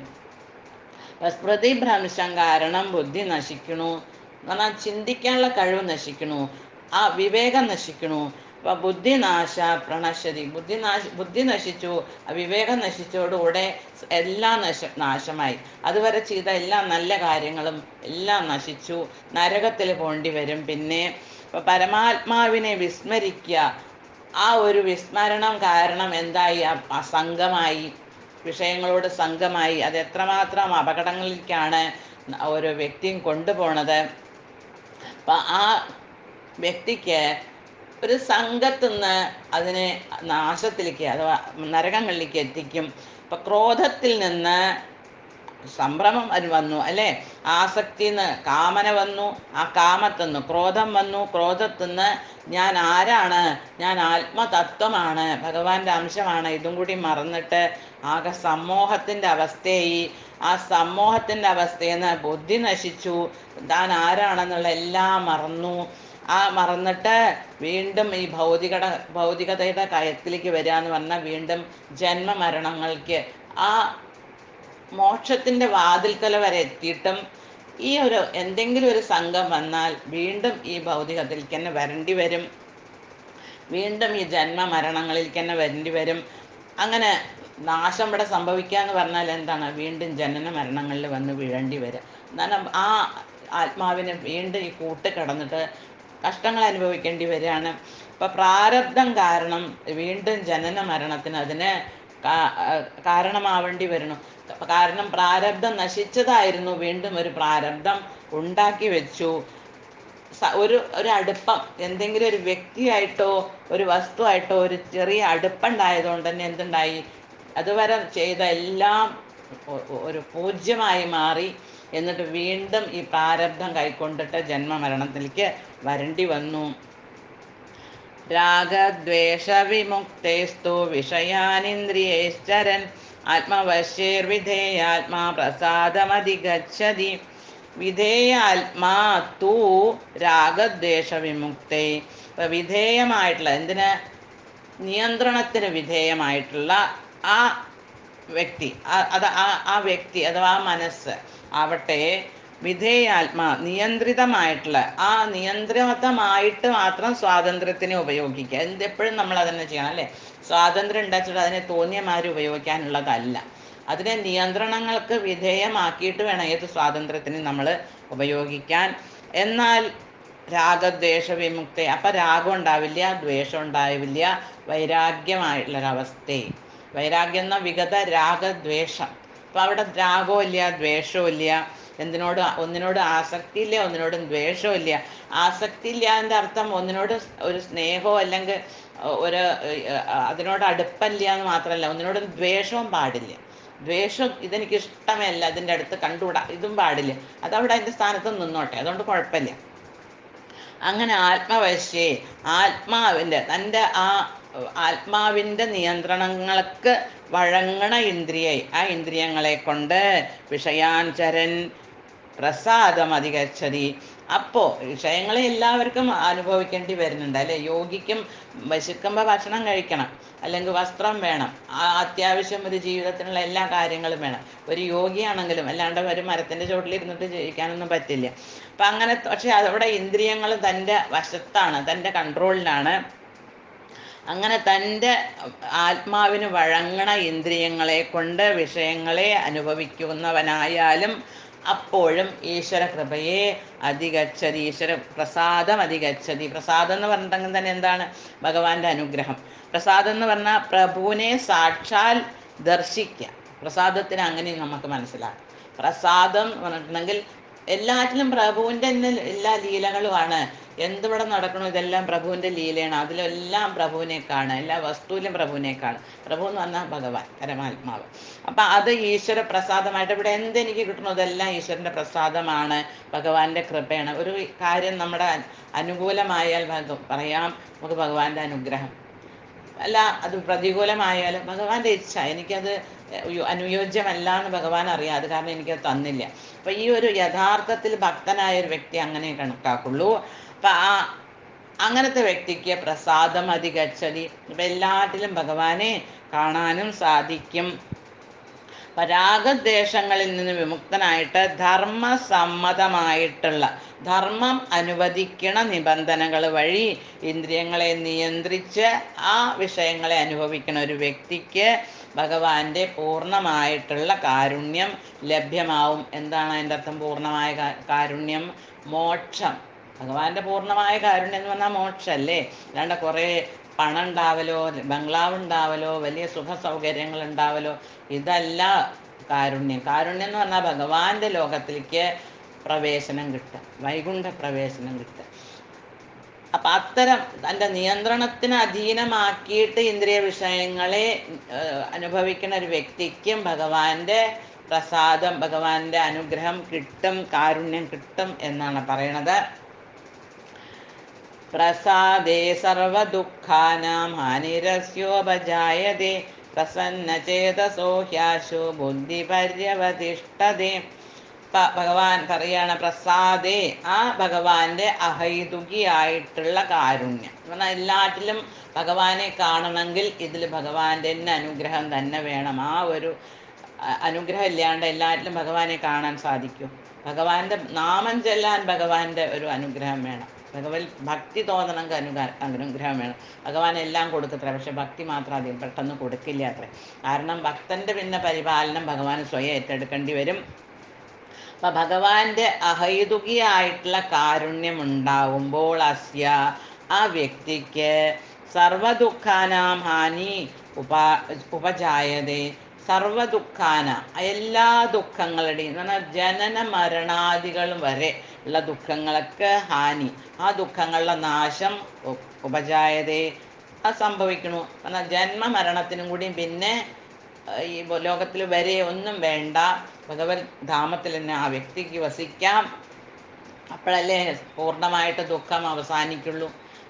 സ്മൃതി ഭ്രംശം കാരണം ബുദ്ധി നശിക്കണു എന്ന് പറഞ്ഞാൽ ചിന്തിക്കാനുള്ള കഴിവ് നശിക്കണു ആ വിവേകം നശിക്കണു അപ്പൊ ബുദ്ധി നാശ പ്രണശ്യതി ബുദ്ധി നാശ ബുദ്ധി നശിച്ചു ആ വിവേകം നശിച്ചതോടുകൂടെ എല്ലാം നശ നാശമായി അതുവരെ ചെയ്ത എല്ലാ നല്ല കാര്യങ്ങളും എല്ലാം നശിച്ചു നരകത്തിൽ പോണ്ടി വരും പിന്നെ ഇപ്പൊ പരമാത്മാവിനെ വിസ്മരിക്കുക ആ ഒരു വിസ്മരണം കാരണം എന്തായി ആ ആ സംഘമായി വിഷയങ്ങളോട് സംഘമായി അത് എത്രമാത്രം അപകടങ്ങളിലേക്കാണ് ഒരു വ്യക്തിയും കൊണ്ടുപോണത് അപ്പം ആ വ്യക്തിക്ക് ഒരു സംഘത്തുനിന്ന് അതിനെ നാശത്തിലേക്ക് അഥവാ നരകങ്ങളിലേക്ക് എത്തിക്കും ഇപ്പം ക്രോധത്തിൽ നിന്ന് സംഭ്രമം അത് വന്നു അല്ലേ ആസക്തിന്ന് കാമന വന്നു ആ കാമത്തുനിന്ന് ക്രോധം വന്നു ക്രോധത്തുനിന്ന് ഞാൻ ആരാണ് ഞാൻ ആത്മതത്വമാണ് ഭഗവാന്റെ അംശമാണ് ഇതും കൂടി മറന്നിട്ട് ആകെ സമൂഹത്തിൻ്റെ അവസ്ഥയായി ആ സമൂഹത്തിൻ്റെ അവസ്ഥയിൽ നിന്ന് ബുദ്ധി നശിച്ചു താൻ ആരാണെന്നുള്ള എല്ലാം മറന്നു ആ മറന്നിട്ട് വീണ്ടും ഈ ഭൗതികത ഭൗതികതയുടെ കയത്തിലേക്ക് വരിക എന്ന് പറഞ്ഞാൽ വീണ്ടും ജന്മമരണങ്ങൾക്ക് ആ മോക്ഷത്തിൻ്റെ വാതിൽക്കല വരെ എത്തിയിട്ടും ഈ ഒരു എന്തെങ്കിലും ഒരു സംഘം വന്നാൽ വീണ്ടും ഈ ഭൗതികത്തിലേക്ക് തന്നെ വരേണ്ടി വരും വീണ്ടും ഈ ജന്മ മരണങ്ങളിലേക്ക് തന്നെ വരേണ്ടി വരും അങ്ങനെ നാശം ഇവിടെ സംഭവിക്കുക എന്ന് പറഞ്ഞാൽ എന്താണ് വീണ്ടും ജനന മരണങ്ങളിൽ വന്ന് വീഴേണ്ടി വരിക എന്നാൽ ആ ആത്മാവിന് വീണ്ടും ഈ കൂട്ട് കിടന്നിട്ട് കഷ്ടങ്ങൾ അനുഭവിക്കേണ്ടി വരികയാണ് ഇപ്പം പ്രാരബ്ധം കാരണം വീണ്ടും ജനന മരണത്തിന് അതിന് കാ- ആ, കാരണമാവേണ്ടി വരുന്നു കാരണം പ്രാരബ്ധം നശിച്ചതായിരുന്നു വീണ്ടും ഒരു പ്രാരബ്ധം ഉണ്ടാക്കി വെച്ചു സ- ഒരു ഒരു അടുപ്പം എന്തെങ്കിലും ഒരു വ്യക്തിയായിട്ടോ ഒരു വസ്തുവായിട്ടോ ഒരു ചെറിയ അടുപ്പുണ്ടായതുകൊണ്ട് തന്നെ എന്തുണ്ടായി അതുവരെ ചെയ്ത എല്ലാം ഒ- ഒ- ഒരു പൂജ്യമായി മാറി എന്നിട്ട് വീണ്ടും ഈ പ്രാരബ്ധം കൈക്കൊണ്ടിട്ട് ജന്മമരണത്തിലേക്ക് വരേണ്ടി വന്നു രാഗദ്വേഷവിമുക്തേസ്തു വിഷയാനിന്ദ്രിയൈശ്ചരൻ ആത്മവശ്യേർവിധേയാത്മാ പ്രസാദമധിഗച്ഛതി വിധേയാത്മാ തൂ രാഗദ്വേഷവിമുക്തേ ഇപ്പം വിധേയമായിട്ടുള്ള എന്തിന് നിയന്ത്രണത്തിന് വിധേയമായിട്ടുള്ള ആ വ്യക്തി ആ- അത് ആ ആ വ്യക്തി അഥവാ ആ മനസ്സ് ആവട്ടെ വിധേയാത്മാ നിയന്ത്രിതമായിട്ടുള്ള ആ നിയന്ത്രിതമായിട്ട് മാത്രം സ്വാതന്ത്ര്യത്തിനെ ഉപയോഗിക്കുക എന്ത് എപ്പോഴും നമ്മൾ അതന്നെ ചെയ്യണം അല്ലേ സ്വാതന്ത്ര്യം ഉണ്ടാച്ചിട്ട് അതിനെ തോന്നിയ മാതിരി ഉപയോഗിക്കാനുള്ളതല്ല അതിനെ നിയന്ത്രണങ്ങൾക്ക് വിധേയമാക്കിയിട്ട് വേണം ഏത് സ്വാതന്ത്ര്യത്തിനും നമ്മൾ ഉപയോഗിക്കാൻ എന്നാൽ രാഗദ്വേഷ വിമുക്ത അപ്പം രാഗം ഉണ്ടാവില്ല ദ്വേഷം ഉണ്ടാവില്ല വൈരാഗ്യമായിട്ടുള്ളൊരവസ്ഥയെ വൈരാഗ്യം എന്ന വിഗത രാഗദ്വേഷം അപ്പം അവിടെ രാഗവും ഇല്ല ദ്വേഷവും ഇല്ല എന്തിനോട് ഒന്നിനോട് ആസക്തി ഇല്ല ഒന്നിനോടും ദ്വേഷവും ഇല്ല ആസക്തി ഇല്ല എൻ്റെ അർത്ഥം ഒന്നിനോട് ഒരു സ്നേഹമോ അല്ലെങ്കിൽ ഒരു ഏഹ്, അതിനോട് അടുപ്പമില്ല എന്ന് മാത്രമല്ല ഒന്നിനോടും ദ്വേഷവും പാടില്ല ദ്വേഷം ഇതെനിക്ക് ഇഷ്ടമല്ല അതിൻ്റെ അടുത്ത് കണ്ടുകൂടാ ഇതും പാടില്ല അതവിടെ അതിൻ്റെ സ്ഥാനത്ത് നിന്നോട്ടെ അതുകൊണ്ട് കുഴപ്പമില്ല അങ്ങനെ ആത്മവശ്യേ ആത്മാവിൻ്റെ തൻ്റെ ആ ആത്മാവിൻ്റെ നിയന്ത്രണങ്ങൾക്ക് വഴങ്ങണ ഇന്ദ്രിയായി ആ ഇന്ദ്രിയങ്ങളെ കൊണ്ട് വിഷയാഞ്ചരൻ പ്രസാദം അധികച്ചതി അപ്പോൾ വിഷയങ്ങളെ എല്ലാവർക്കും അനുഭവിക്കേണ്ടി വരുന്നുണ്ട് അല്ലേ യോഗിക്കും വിശക്കുമ്പോൾ ഭക്ഷണം കഴിക്കണം അല്ലെങ്കിൽ വസ്ത്രം വേണം ആ അത്യാവശ്യം ഒരു ജീവിതത്തിനുള്ള എല്ലാ കാര്യങ്ങളും വേണം ഒരു യോഗിയാണെങ്കിലും അല്ലാണ്ട് ഒരു മരത്തിൻ്റെ ചോട്ടിലിരുന്നിട്ട് ജീവിക്കാനൊന്നും പറ്റില്ല അപ്പം അങ്ങനെ പക്ഷേ അതവിടെ ഇന്ദ്രിയങ്ങൾ തൻ്റെ വശത്താണ് തൻ്റെ കൺട്രോളിലാണ് അങ്ങനെ തൻ്റെ ആത്മാവിന് വഴങ്ങണ ഇന്ദ്രിയങ്ങളെ കൊണ്ട് വിഷയങ്ങളെ അനുഭവിക്കുന്നവനായാലും അപ്പോഴും ഈശ്വര കൃപയെ അധികച്ചതി ഈശ്വര പ്രസാദം അധികച്ചതി പ്രസാദം എന്ന് പറഞ്ഞിട്ടുണ്ടെങ്കിൽ തന്നെ എന്താണ് ഭഗവാന്റെ അനുഗ്രഹം പ്രസാദം എന്ന് പറഞ്ഞാൽ പ്രഭുവിനെ സാക്ഷാൽ ദർശിക്കുക പ്രസാദത്തിന് അങ്ങനെ നമുക്ക് മനസ്സിലാക്കാം പ്രസാദം എന്ന് പറഞ്ഞിട്ടുണ്ടെങ്കിൽ എല്ലാറ്റിലും പ്രഭുവിൻ്റെ തന്നെ എല്ലാ ലീലകളുമാണ് എന്തിവിടെ നടക്കണോ ഇതെല്ലാം പ്രഭുവിൻ്റെ ലീലയാണ് അതിലെല്ലാം പ്രഭുവിനെ കാണുക എല്ലാ വസ്തുവിലും പ്രഭുവിനെ കാണും പ്രഭു എന്ന് പറഞ്ഞാൽ ഭഗവാൻ പരമാത്മാവ് അപ്പം അത് ഈശ്വര പ്രസാദമായിട്ട് ഇവിടെ എന്തെനിക്ക് കിട്ടണോ ഇതെല്ലാം ഈശ്വരൻ്റെ പ്രസാദമാണ് ഭഗവാന്റെ കൃപയാണ് ഒരു കാര്യം നമ്മുടെ അനുകൂലമായാൽ ഭഗ- പറയാം നമുക്ക് ഭഗവാന്റെ അനുഗ്രഹം അല്ല അത് പ്രതികൂലമായാലും ഭഗവാന്റെ ഇച്ഛ എനിക്കത് യോ- അനുയോജ്യമല്ല എന്ന് ഭഗവാൻ അറിയാം അത് കാരണം എനിക്കത് തന്നില്ല അപ്പൊ ഈ ഒരു യഥാർത്ഥത്തിൽ ഭക്തനായ ഒരു വ്യക്തി അങ്ങനെ കണക്കാക്കുള്ളൂ അപ്പൊ ആ അങ്ങനത്തെ വ്യക്തിക്ക് പ്രസാദം അധികച്ചതി ഇപ്പൊ എല്ലാറ്റിലും ഭഗവാനെ കാണാനും സാധിക്കും പരാഗദ്വേഷങ്ങളിൽ നിന്ന് വിമുക്തനായിട്ട് ധർമ്മസമ്മതമായിട്ടുള്ള ധർമ്മം അനുവദിക്കണ നിബന്ധനകൾ വഴി ഇന്ദ്രിയങ്ങളെ നിയന്ത്രിച്ച് ആ വിഷയങ്ങളെ അനുഭവിക്കുന്ന ഒരു വ്യക്തിക്ക് ഭഗവാന്റെ പൂർണ്ണമായിട്ടുള്ള കാരുണ്യം ലഭ്യമാവും എന്താണ് അതിൻ്റെ അർത്ഥം പൂർണ്ണമായ കാ- കാരുണ്യം മോക്ഷം ഭഗവാന്റെ പൂർണ്ണമായ കാരുണ്യം എന്ന് പറഞ്ഞാൽ മോക്ഷമല്ലേ അല്ലാണ്ട് കുറേ പണം ഉണ്ടാവലോ ബംഗ്ലാവ് ഉണ്ടാവലോ വലിയ സുഖ സൗകര്യങ്ങൾ ഉണ്ടാവലോ ഇതല്ല കാരുണ്യം കാരുണ്യം എന്ന് പറഞ്ഞാൽ ഭഗവാന്റെ ലോകത്തിലേക്ക് പ്രവേശനം കിട്ടുക വൈകുണ്ഠ പ്രവേശനം കിട്ടുക അപ്പം അത്തരം തൻ്റെ നിയന്ത്രണത്തിന് അധീനമാക്കിയിട്ട് ഇന്ദ്രിയ വിഷയങ്ങളെ ഏഹ്, അനുഭവിക്കുന്ന ഒരു വ്യക്തിക്കും ഭഗവാന്റെ പ്രസാദം ഭഗവാന്റെ അനുഗ്രഹം കിട്ടും കാരുണ്യം കിട്ടും എന്നാണ് പറയണത് പ്രസാദേ സർവദുഃഖാനാം ഹാനിരസ്യോപജായതേ പ്രസന്നചേതസോ ഹ്യാശു ബുദ്ധി പര്യവതിഷ്ഠതേ പ- ഭഗവാൻ പറയാണ് പ്രസാദേ ആ ഭഗവാന്റെ അഹൈതുകിയായിട്ടുള്ള കാരുണ്യം എന്ന് പറഞ്ഞാൽ എല്ലാറ്റിലും ഭഗവാനെ കാണണമെങ്കിൽ ഇതിൽ ഭഗവാന്റെ തന്നെ അനുഗ്രഹം തന്നെ വേണം ആ ഒരു അ- അനുഗ്രഹം ഇല്ലാണ്ട് എല്ലാറ്റിലും ഭഗവാനെ കാണാൻ സാധിക്കും ഭഗവാന്റെ നാമം ചെല്ലാൻ ഭഗവാന്റെ ഒരു അനുഗ്രഹം വേണം ഭഗവത് ഭക്തി തോന്നണമെങ്കിൽ അനുഗ്രഹ അനുഗ്രഹം വേണം ഭഗവാൻ എല്ലാം കൊടുക്കത്ര പക്ഷെ ഭക്തി മാത്രം അധികം പെട്ടെന്ന് കൊടുക്കില്ല അത്രേ കാരണം ഭക്തന്റെ പിന്നെ പരിപാലനം ഭഗവാൻ സ്വയം ഏറ്റെടുക്കേണ്ടി വരും അപ്പൊ ഭഗവാന്റെ അഹൈതുകിയായിട്ടുള്ള കാരുണ്യം ഉണ്ടാവുമ്പോൾ അസ്യ ആ വ്യക്തിക്ക് സർവദുഃഖാനാം ഹാനി ഉപ ഉപജായതേ സർവദുഃഖാന എല്ലാ ദുഃഖങ്ങളുടെയും എന്ന് പറഞ്ഞാൽ ജനന മരണാദികളും വരെ ഉള്ള ദുഃഖങ്ങൾക്ക് ഹാനി ആ ദുഃഖങ്ങളുടെ നാശം ഉ- ഉപജായതേ അത് സംഭവിക്കണു എന്നാൽ ജന്മ മരണത്തിനും കൂടി പിന്നെ ഏഹ്, ഈ ലോകത്തിൽ വരെ ഒന്നും വേണ്ട ഭഗവത് ധാമത്തിൽ തന്നെ ആ വ്യക്തിക്ക് വസിക്കാം അപ്പോഴല്ലേ പൂർണ്ണമായിട്ട് ദുഃഖം അവസാനിക്കുള്ളൂ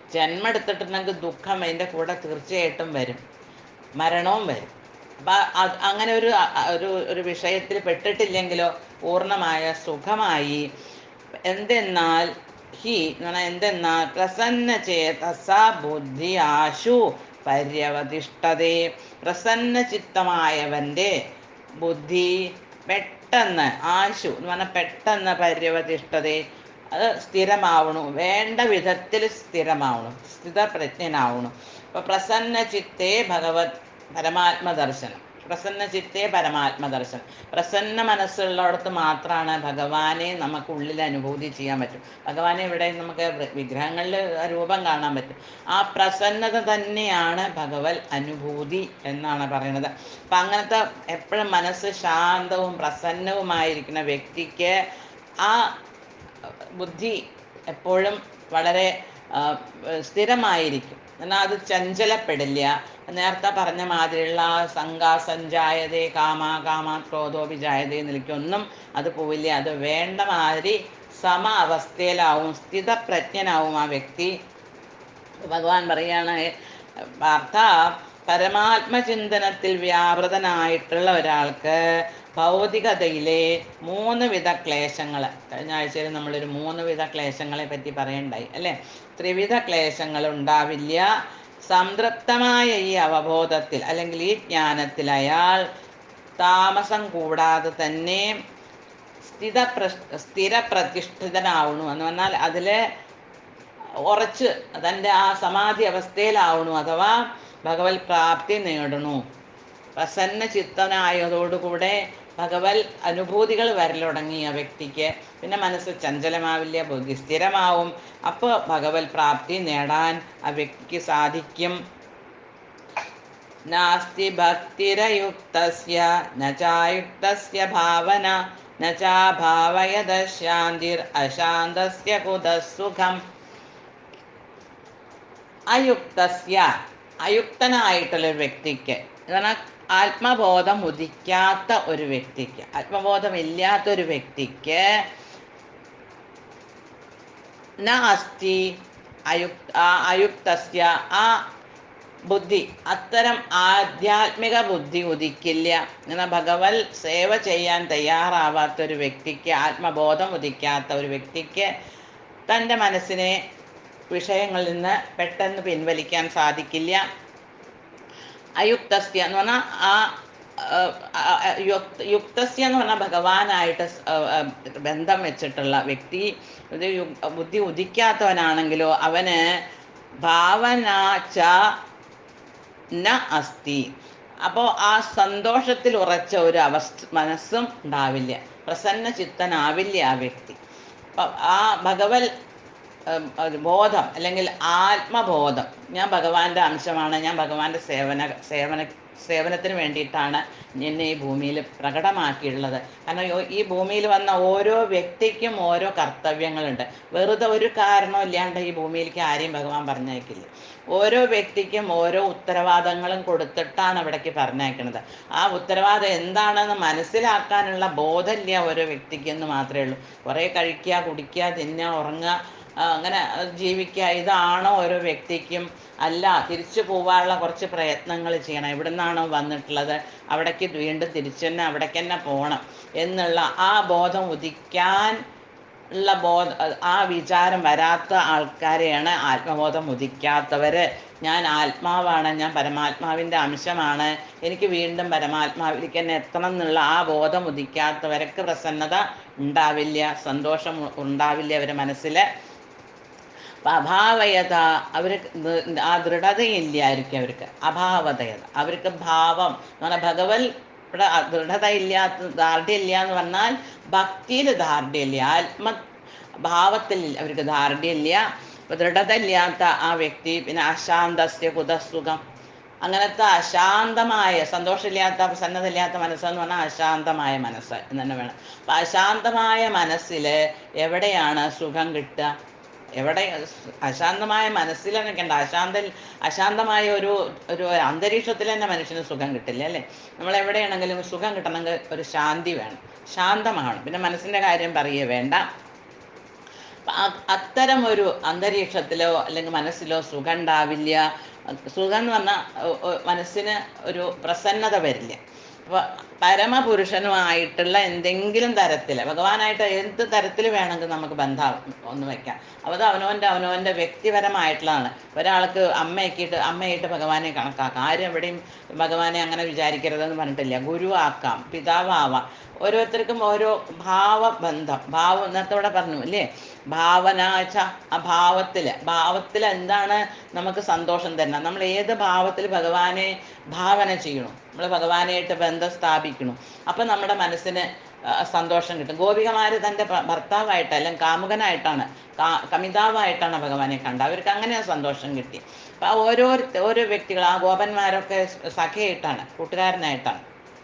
ജന്മം എടുത്തിട്ടുണ്ടെങ്കിൽ ദുഃഖം അതിൻ്റെ കൂടെ തീർച്ചയായിട്ടും വരും മരണവും വരും അപ്പം അത് അങ്ങനെ ഒരു അ- അ- ഒരു ഒരു വിഷയത്തിൽ പെട്ടിട്ടില്ലെങ്കിലോ പൂർണ്ണമായ സുഖമായി എന്തെന്നാൽ ഹി എന്ന് പറഞ്ഞാൽ എന്തെന്നാൽ പ്രസന്ന ചേതസ ബുദ്ധി ആശു പര്യവതിഷ്ഠതേ പ്രസന്ന ചിത്തമായവൻ്റെ ബുദ്ധി പെട്ടെന്ന് ആശു എന്ന് പറഞ്ഞാൽ പെട്ടെന്ന് പര്യവതിഷ്ഠതേ അത് സ്ഥിരമാവണു വേണ്ട വിധത്തിൽ സ്ഥിരമാവണം സ്ഥിതപ്രജ്ഞനാവണം അപ്പൊ പ്രസന്ന ചിത്തേ ഭഗവത് പരമാത്മ ദർശനം പ്രസന്ന ചിത്തേ പരമാത്മ ദർശനം പ്രസന്ന മനസ്സുള്ളിടത്ത് മാത്രമാണ് ഭഗവാനെ നമുക്ക് ഉള്ളിൽ അനുഭൂതി ചെയ്യാൻ പറ്റും ഭഗവാനെ ഇവിടെ നമുക്ക് വി- വിഗ്രഹങ്ങളിൽ രൂപം കാണാൻ പറ്റും ആ പ്രസന്നത തന്നെയാണ് ഭഗവത് അനുഭൂതി എന്നാണ് പറയുന്നത് അപ്പം അങ്ങനത്തെ എപ്പോഴും മനസ്സ് ശാന്തവും പ്രസന്നവുമായിരിക്കുന്ന വ്യക്തിക്ക് ആ ബുദ്ധി എപ്പോഴും വളരെ ആ, സ്ഥിരമായിരിക്കും എന്നാൽ അത് ചഞ്ചലപ്പെടില്ല നേരത്തെ പറഞ്ഞ മാതിരിയുള്ള സംഘാസഞ്ചായതേ കാമ കാമ ക്രോധോപി ജായതേ നിലയ്ക്കൊന്നും അത് പോവില്ല അത് വേണ്ട മാതിരി സമ അവസ്ഥയിലാവും സ്ഥിതപ്രജ്ഞനാവും ആ വ്യക്തി ഭഗവാൻ പറയാണ് വാർത്ത പരമാത്മചിന്തനത്തിൽ വ്യാപൃതനായിട്ടുള്ള ഒരാൾക്ക് ഭൗതികതയിലെ മൂന്ന് വിധ ക്ലേശങ്ങൾ കഴിഞ്ഞ ആഴ്ചയിൽ നമ്മളൊരു മൂന്ന് വിധ ക്ലേശങ്ങളെ പറ്റി പറയണ്ടായി അല്ലേ ത്രിവിധ ക്ലേശങ്ങൾ ഉണ്ടാവില്ല സംതൃപ്തമായ ഈ അവബോധത്തിൽ അല്ലെങ്കിൽ ഈ ജ്ഞാനത്തിൽ അയാൾ താമസം കൂടാതെ തന്നെ സ്ഥിത സ്ഥിരപ്രതിഷ്ഠിതനാവണു എന്ന് പറഞ്ഞാൽ അതിൽ ഉറച്ച് തൻ്റെ ആ സമാധി അവസ്ഥയിലാവണു അഥവാ ഭഗവത് പ്രാപ്തി നേടണു പ്രസന്ന ചിത്തനായതോടുകൂടെ ഭഗവത് അനുഭൂതികൾ വരലുടങ്ങി ആ വ്യക്തിക്ക് പിന്നെ മനസ്സ് ചഞ്ചലമാവില്ല ബുദ്ധി സ്ഥിരമാവും അപ്പോൾ ഭഗവത് പ്രാപ്തി നേടാൻ ആ വ്യക്തിക്ക് സാധിക്കും നാസ്തി ഭക്തിരയുക്തസ്യ ന ചായുക്തസ്യ ഭാവന ന ചാഭാവയത ശാന്തിർ അശാന്തസ്യ കുതസുഖം അയുക്തസ്യ അയുക്തനായിട്ടുള്ള ഒരു വ്യക്തിക്ക് പറഞ്ഞാൽ ആത്മബോധം ഉദിക്കാത്ത ഒരു വ്യക്തിക്ക് ആത്മബോധമില്ലാത്ത ഒരു വ്യക്തിക്ക് ന അസ്തി അയുക്ത ആ അയുക്തസ്യ ആ ബുദ്ധി അത്തരം ആധ്യാത്മിക ബുദ്ധി ഉദിക്കില്ല എന്നാൽ ഭഗവത് സേവ ചെയ്യാൻ തയ്യാറാവാത്ത ഒരു വ്യക്തിക്ക് ആത്മബോധം ഉദിക്കാത്ത ഒരു വ്യക്തിക്ക് തൻ്റെ മനസ്സിനെ വിഷയങ്ങളിൽ നിന്ന് പെട്ടെന്ന് പിൻവലിക്കാൻ സാധിക്കില്ല അയുക്തസ്യ എന്ന് പറഞ്ഞാൽ ആ ആ, ആ, ആ, യുക്ത- യുക്തസ്യ എന്ന് പറഞ്ഞാൽ ഭഗവാനായിട്ട് സ്- ആ, ആ, ബന്ധം വെച്ചിട്ടുള്ള വ്യക്തി ഇത് യു- ബുദ്ധി ഉദിക്കാത്തവനാണെങ്കിലോ അവന് ഭാവന ച ന അസ്തി അപ്പോൾ ആ സന്തോഷത്തിൽ ഉറച്ച ഒരു അവസ്ഥ മനസ്സും ഉണ്ടാവില്ല പ്രസന്ന ചിത്തനാവില്ല ആ വ്യക്തി അപ്പം ആ ഭഗവത് ഉം, ഒരു ബോധം അല്ലെങ്കിൽ ആത്മബോധം ഞാൻ ഭഗവാന്റെ അംശമാണ് ഞാൻ ഭഗവാന്റെ സേവന സേവന സേവനത്തിന് വേണ്ടിയിട്ടാണ് എന്നെ ഈ ഭൂമിയിൽ പ്രകടമാക്കിയിട്ടുള്ളത് കാരണം യോ- ഈ ഭൂമിയിൽ വന്ന ഓരോ വ്യക്തിക്കും ഓരോ കർത്തവ്യങ്ങളുണ്ട് വെറുതെ ഒരു കാരണവും ഇല്ലാണ്ട് ഈ ഭൂമിയിലേക്ക് ആരെയും ഭഗവാൻ പറഞ്ഞയക്കില്ല ഓരോ വ്യക്തിക്കും ഓരോ ഉത്തരവാദങ്ങളും കൊടുത്തിട്ടാണ് അവിടേക്ക് പറഞ്ഞയക്കുന്നത് ആ ഉത്തരവാദം എന്താണെന്ന് മനസ്സിലാക്കാനുള്ള ബോധമില്ല ഓരോ വ്യക്തിക്ക് എന്ന് മാത്രമേ ഉള്ളൂ കുറേ കഴിക്കുക കുടിക്കുക തിന്നുക ഉറങ്ങുക ആ, അങ്ങനെ ജീവിക്കുക ഇതാണോ ഓരോ വ്യക്തിക്കും അല്ല തിരിച്ചു പോകാനുള്ള കുറച്ച് പ്രയത്നങ്ങൾ ചെയ്യണം എവിടെ നിന്നാണോ വന്നിട്ടുള്ളത് അവിടേക്ക് വീണ്ടും തിരിച്ചു തന്നെ അവിടേക്ക് തന്നെ പോകണം എന്നുള്ള ആ ബോധം ഉദിക്കാൻ ഉള്ള ബോധ ആ വിചാരം വരാത്ത ആൾക്കാരെയാണ് ആത്മബോധം ഉദിക്കാത്തവർ ഞാൻ ആത്മാവാണ് ഞാൻ പരമാത്മാവിൻ്റെ അംശമാണ് എനിക്ക് വീണ്ടും പരമാത്മാവിലേക്ക് തന്നെ എത്തണം എന്നുള്ള ആ ബോധം ഉദിക്കാത്തവർക്ക് പ്രസന്നത ഉണ്ടാവില്ല സന്തോഷം ഉണ്ടാവില്ല അവരുടെ മനസ്സിൽ അപ്പം അഭാവയത അവർ ആ ദൃഢതയില്ലായിരിക്കും അവർക്ക് അഭാവതയത അവർക്ക് ഭാവം എന്ന് പറഞ്ഞാൽ ഭഗവത് ഇവിടെ ദൃഢത ഇല്ലാത്ത ദാർഢ്യമില്ല എന്ന് പറഞ്ഞാൽ ഭക്തിയിൽ ദാർഢ്യമില്ല ആത്മ ഭാവത്തിൽ അവർക്ക് ദാർഢ്യമില്ല അപ്പം ദൃഢത ഇല്ലാത്ത ആ വ്യക്തി പിന്നെ അശാന്തസ്യ കുതസുഖം അങ്ങനത്തെ അശാന്തമായ സന്തോഷമില്ലാത്ത പ്രസന്നതയില്ലാത്ത മനസ്സെന്ന് പറഞ്ഞാൽ അശാന്തമായ മനസ്സ് എന്ന് തന്നെ വേണം അപ്പം അശാന്തമായ മനസ്സിൽ എവിടെയാണ് സുഖം കിട്ടുക എവിടെ അശാന്തമായ മനസ്സിൽ നിൽക്കേണ്ട അശാന്ത അശാന്തമായ ഒരു ഒരു അന്തരീക്ഷത്തിൽ തന്നെ മനുഷ്യന് സുഖം കിട്ടില്ല അല്ലേ നമ്മൾ എവിടെയാണെങ്കിലും സുഖം കിട്ടണമെങ്കിൽ ഒരു ശാന്തി വേണം ശാന്തമാണ് പിന്നെ മനസ്സിൻ്റെ കാര്യം പറയുകയേ വേണ്ട അ- അത്തരം ഒരു അന്തരീക്ഷത്തിലോ അല്ലെങ്കിൽ മനസ്സിലോ സുഖം ഉണ്ടാവില്ല സുഖം എന്ന് പറഞ്ഞാൽ മനസ്സിന് ഒരു പ്രസന്നത വരില്ല അപ്പോൾ പരമപുരുഷനുമായിട്ടുള്ള എന്തെങ്കിലും തരത്തിൽ ഭഗവാനായിട്ട് എന്ത് തരത്തിൽ വേണമെങ്കിൽ നമുക്ക് ബന്ധം ഒന്ന് വെക്കാം അപ്പോൾ അത് അവനവൻ്റെ അവനവൻ്റെ വ്യക്തിപരമായിട്ടുള്ളതാണ് ഒരാൾക്ക് അമ്മയാക്കിയിട്ട് അമ്മയായിട്ട് ഭഗവാനെ കണക്കാക്കാം ആരും എവിടെയും ഭഗവാനെ അങ്ങനെ വിചാരിക്കരുതെന്ന് പറഞ്ഞിട്ടില്ല ഗുരുവാക്കാം പിതാവാവാം ഓരോരുത്തർക്കും ഓരോ ഭാവബന്ധം ഭാവം നേരത്തെ ഇവിടെ പറഞ്ഞു അല്ലേ ഭാവന വെച്ചാൽ ആ ഭാവത്തിൽ ഭാവത്തിൽ എന്താണ് നമുക്ക് സന്തോഷം തരണം നമ്മൾ ഏത് ഭാവത്തിൽ ഭഗവാനെ ഭാവന ചെയ്യണം നമ്മൾ ഭഗവാനായിട്ട് ബന്ധം സ്ഥാപിക്കണം അപ്പം നമ്മുടെ മനസ്സിന് ആ, സന്തോഷം കിട്ടും ഗോപികമാർ തൻ്റെ ഭ- ഭർത്താവായിട്ട് അല്ലെങ്കിൽ കാമുകനായിട്ടാണ് കാ കമിതാവായിട്ടാണ് ഭഗവാനെ കണ്ടത് അവർക്ക് അങ്ങനെ സന്തോഷം കിട്ടി അപ്പം ഓരോ ഓരോ വ്യക്തികൾ ആ ഗോപന്മാരൊക്കെ സഖയായിട്ടാണ് കൂട്ടുകാരനായിട്ടാണ്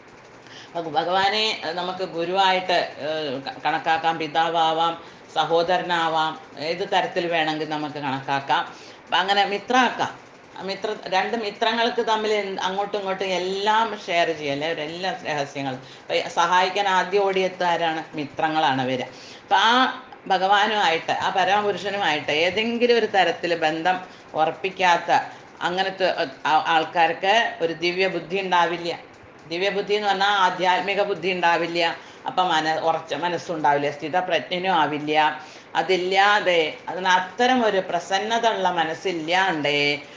ഭഗ- ഭഗവാനെ അഹ് നമുക്ക് ഗുരുവായിട്ട് ഏഹ്, ക- കണക്കാക്കാം പിതാവാവാം സഹോദരനാവാം ഏത് തരത്തിൽ വേണമെങ്കിൽ നമുക്ക് കണക്കാക്കാം അപ്പം അങ്ങനെ മിത്രാക്കാം മിത്ര രണ്ട് മിത്രങ്ങൾക്ക് തമ്മിൽ എന്ത് അങ്ങോട്ടും ഇങ്ങോട്ടും എല്ലാം ഷെയർ ചെയ്യല്ലേ അവരെല്ലാം രഹസ്യങ്ങൾ ഇപ്പം സഹായിക്കാൻ ആദ്യം ഓടിയെത്താരാണ് മിത്രങ്ങളാണ് വരിക അപ്പം ആ ഭഗവാനുമായിട്ട് ആ പരമപുരുഷനുമായിട്ട് ഏതെങ്കിലും ഒരു തരത്തിൽ ബന്ധം ഉറപ്പിക്കാത്ത അങ്ങനത്തെ ആ- ആൾക്കാർക്ക് ഒരു ദിവ്യ ബുദ്ധി ഉണ്ടാവില്ല ദിവ്യബുദ്ധി എന്ന് പറഞ്ഞാൽ ആധ്യാത്മിക ബുദ്ധി ഉണ്ടാവില്ല അപ്പം മന ഉറച്ച മനസ്സുണ്ടാവില്ല സ്ഥിതപ്രജ്ഞനും ആവില്ല അതില്ലാതെ അതിന് അത്തരം ഒരു പ്രസന്നത ഉള്ള മനസ്സില്ലാണ്ടേ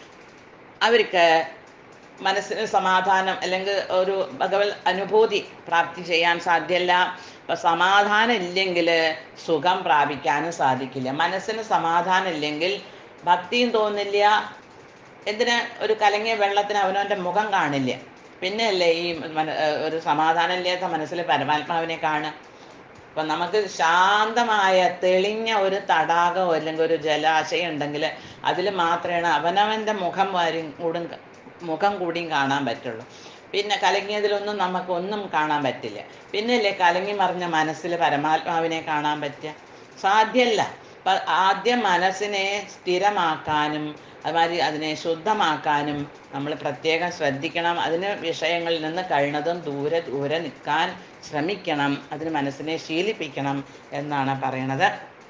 അവർക്ക് മനസ്സിന് സമാധാനം അല്ലെങ്കിൽ ഒരു ഭഗവത് അനുഭൂതി പ്രാപ്തി ചെയ്യാൻ സാധ്യമല്ല അപ്പം സമാധാനം ഇല്ലെങ്കിൽ സുഖം പ്രാപിക്കാനും സാധിക്കില്ല മനസ്സിന് സമാധാനം ഇല്ലെങ്കിൽ ഭക്തിയും തോന്നില്ല എന്തിന് ഒരു കലങ്ങിയ വെള്ളത്തിന് അവനവൻ്റെ മുഖം കാണില്ല പിന്നെയല്ലേ ഈ മന- ഏർ ഒരു സമാധാനം ഇല്ലാത്ത മനസ്സിൽ പരമാത്മാവിനെ കാണുക അപ്പം നമുക്ക് ശാന്തമായ തെളിഞ്ഞ ഒരു തടാകമോ അല്ലെങ്കിൽ ഒരു ജലാശയം ഉണ്ടെങ്കിൽ അതിൽ മാത്രമേ അവനവൻ്റെ മുഖം വരും കൂടും മുഖം കൂടിയും കാണാൻ പറ്റുള്ളൂ പിന്നെ കലങ്ങിയതിലൊന്നും നമുക്ക് ഒന്നും കാണാൻ പറ്റില്ല പിന്നല്ലേ കലങ്ങി മറിഞ്ഞ മനസ്സിൽ പരമാത്മാവിനെ കാണാൻ പറ്റുക സാധ്യമല്ല അപ്പം ആദ്യം മനസ്സിനെ സ്ഥിരമാക്കാനും അതുമാതിരി അതിനെ ശുദ്ധമാക്കാനും നമ്മൾ പ്രത്യേകം ശ്രദ്ധിക്കണം അതിന് വിഷയങ്ങളിൽ നിന്ന് കഴിയുന്നതും ദൂരെ ദൂരെ നിൽക്കാൻ ശ്രമിക്കണം അതിന് മനസ്സിനെ ശീലിപ്പിക്കണം എന്നാണ് പറയണത്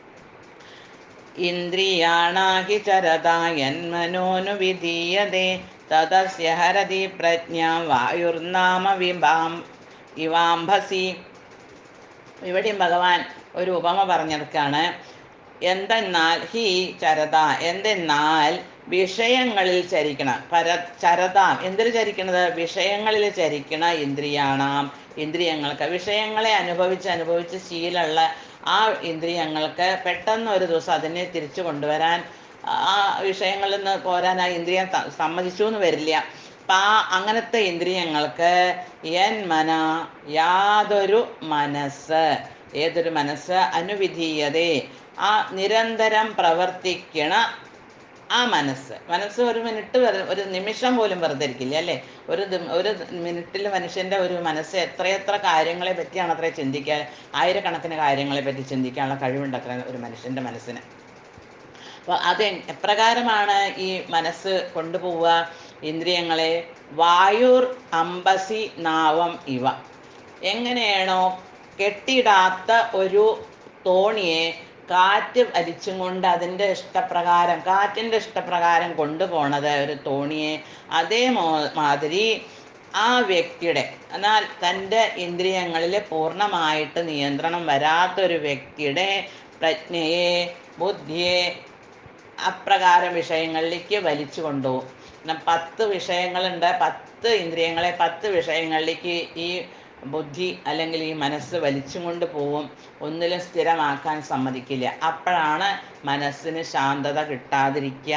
ഇന്ദ്രിയാണാഹി ചരതായന്മനോനു വിധീയതേ തതസ്യ ഹരതി പ്രജ്ഞാം വായുർനാമ വിഭാം ഇവാംഭസി ഇവിടെയും ഭഗവാൻ ഒരു ഉപമ പറഞ്ഞെടുക്കാണ് എന്തെന്നാൽ ഹി ചരത എന്തെന്നാൽ വിഷയങ്ങളിൽ ചരിക്കണം പര ചരത എന്തിൽ ചരിക്കണത് വിഷയങ്ങളിൽ ചരിക്കണ ഇന്ദ്രിയാണാം ഇന്ദ്രിയങ്ങൾക്ക് വിഷയങ്ങളെ അനുഭവിച്ച് അനുഭവിച്ച് ശീലമുള്ള ആ ഇന്ദ്രിയങ്ങൾക്ക് പെട്ടെന്ന് ഒരു ദിവസം അതിനെ തിരിച്ചു കൊണ്ടുവരാൻ ആ വിഷയങ്ങളിൽ നിന്ന് പോരാൻ ആ ഇന്ദ്രിയം ത- സമ്മതിച്ചു എന്ന് വരില്ല അപ്പം ആ അങ്ങനത്തെ ഇന്ദ്രിയങ്ങൾക്ക് എൻ മന യാതൊരു മനസ്സ് ഏതൊരു മനസ്സ് അനുവിധീയതേ ആ നിരന്തരം പ്രവർത്തിക്കണ ആ മനസ്സ് മനസ്സ് ഒരു മിനിറ്റ് വെറു ഒരു നിമിഷം പോലും വെറുതെ ഇരിക്കില്ല അല്ലേ ഒരു ദി- ഒരു മിനിറ്റിൽ മനുഷ്യൻ്റെ ഒരു മനസ്സ് എത്രയെത്ര കാര്യങ്ങളെ പറ്റിയാണ് അത്ര ചിന്തിക്കാൻ ആയിരക്കണക്കിന് കാര്യങ്ങളെ പറ്റി ചിന്തിക്കാനുള്ള കഴിവുണ്ട് അത്ര ഒരു മനുഷ്യൻ്റെ മനസ്സിന് അപ്പോൾ അത് എപ്രകാരമാണ് ഈ മനസ്സ് കൊണ്ടുപോവുക ഇന്ദ്രിയങ്ങളെ വായുർ അമ്പസി നാവം ഇവ എങ്ങനെയാണോ കെട്ടിടാത്ത ഒരു തോണിയെ കാറ്റ് വലിച്ചും കൊണ്ട് അതിൻ്റെ ഇഷ്ടപ്രകാരം കാറ്റിൻ്റെ ഇഷ്ടപ്രകാരം കൊണ്ടുപോണത് ഒരു തോണിയെ അതേ മോ- മാതിരി ആ വ്യക്തിയുടെ എന്നാൽ തൻ്റെ ഇന്ദ്രിയങ്ങളിൽ പൂർണ്ണമായിട്ട് നിയന്ത്രണം വരാത്തൊരു വ്യക്തിയുടെ പ്രജ്ഞയെ ബുദ്ധിയെ അപ്രകാരം വിഷയങ്ങളിലേക്ക് വലിച്ചു കൊണ്ടുപോകും പിന്നെ പത്ത് വിഷയങ്ങളുണ്ട് പത്ത് ഇന്ദ്രിയങ്ങളെ പത്ത് വിഷയങ്ങളിലേക്ക് ഈ ബുദ്ധി അല്ലെങ്കിൽ ഈ മനസ്സ് വലിച്ചും കൊണ്ട് പോവും ഒന്നിലും സ്ഥിരമാക്കാൻ സമ്മതിക്കില്ല അപ്പോഴാണ് മനസ്സിന് ശാന്തത കിട്ടാതിരിക്കുക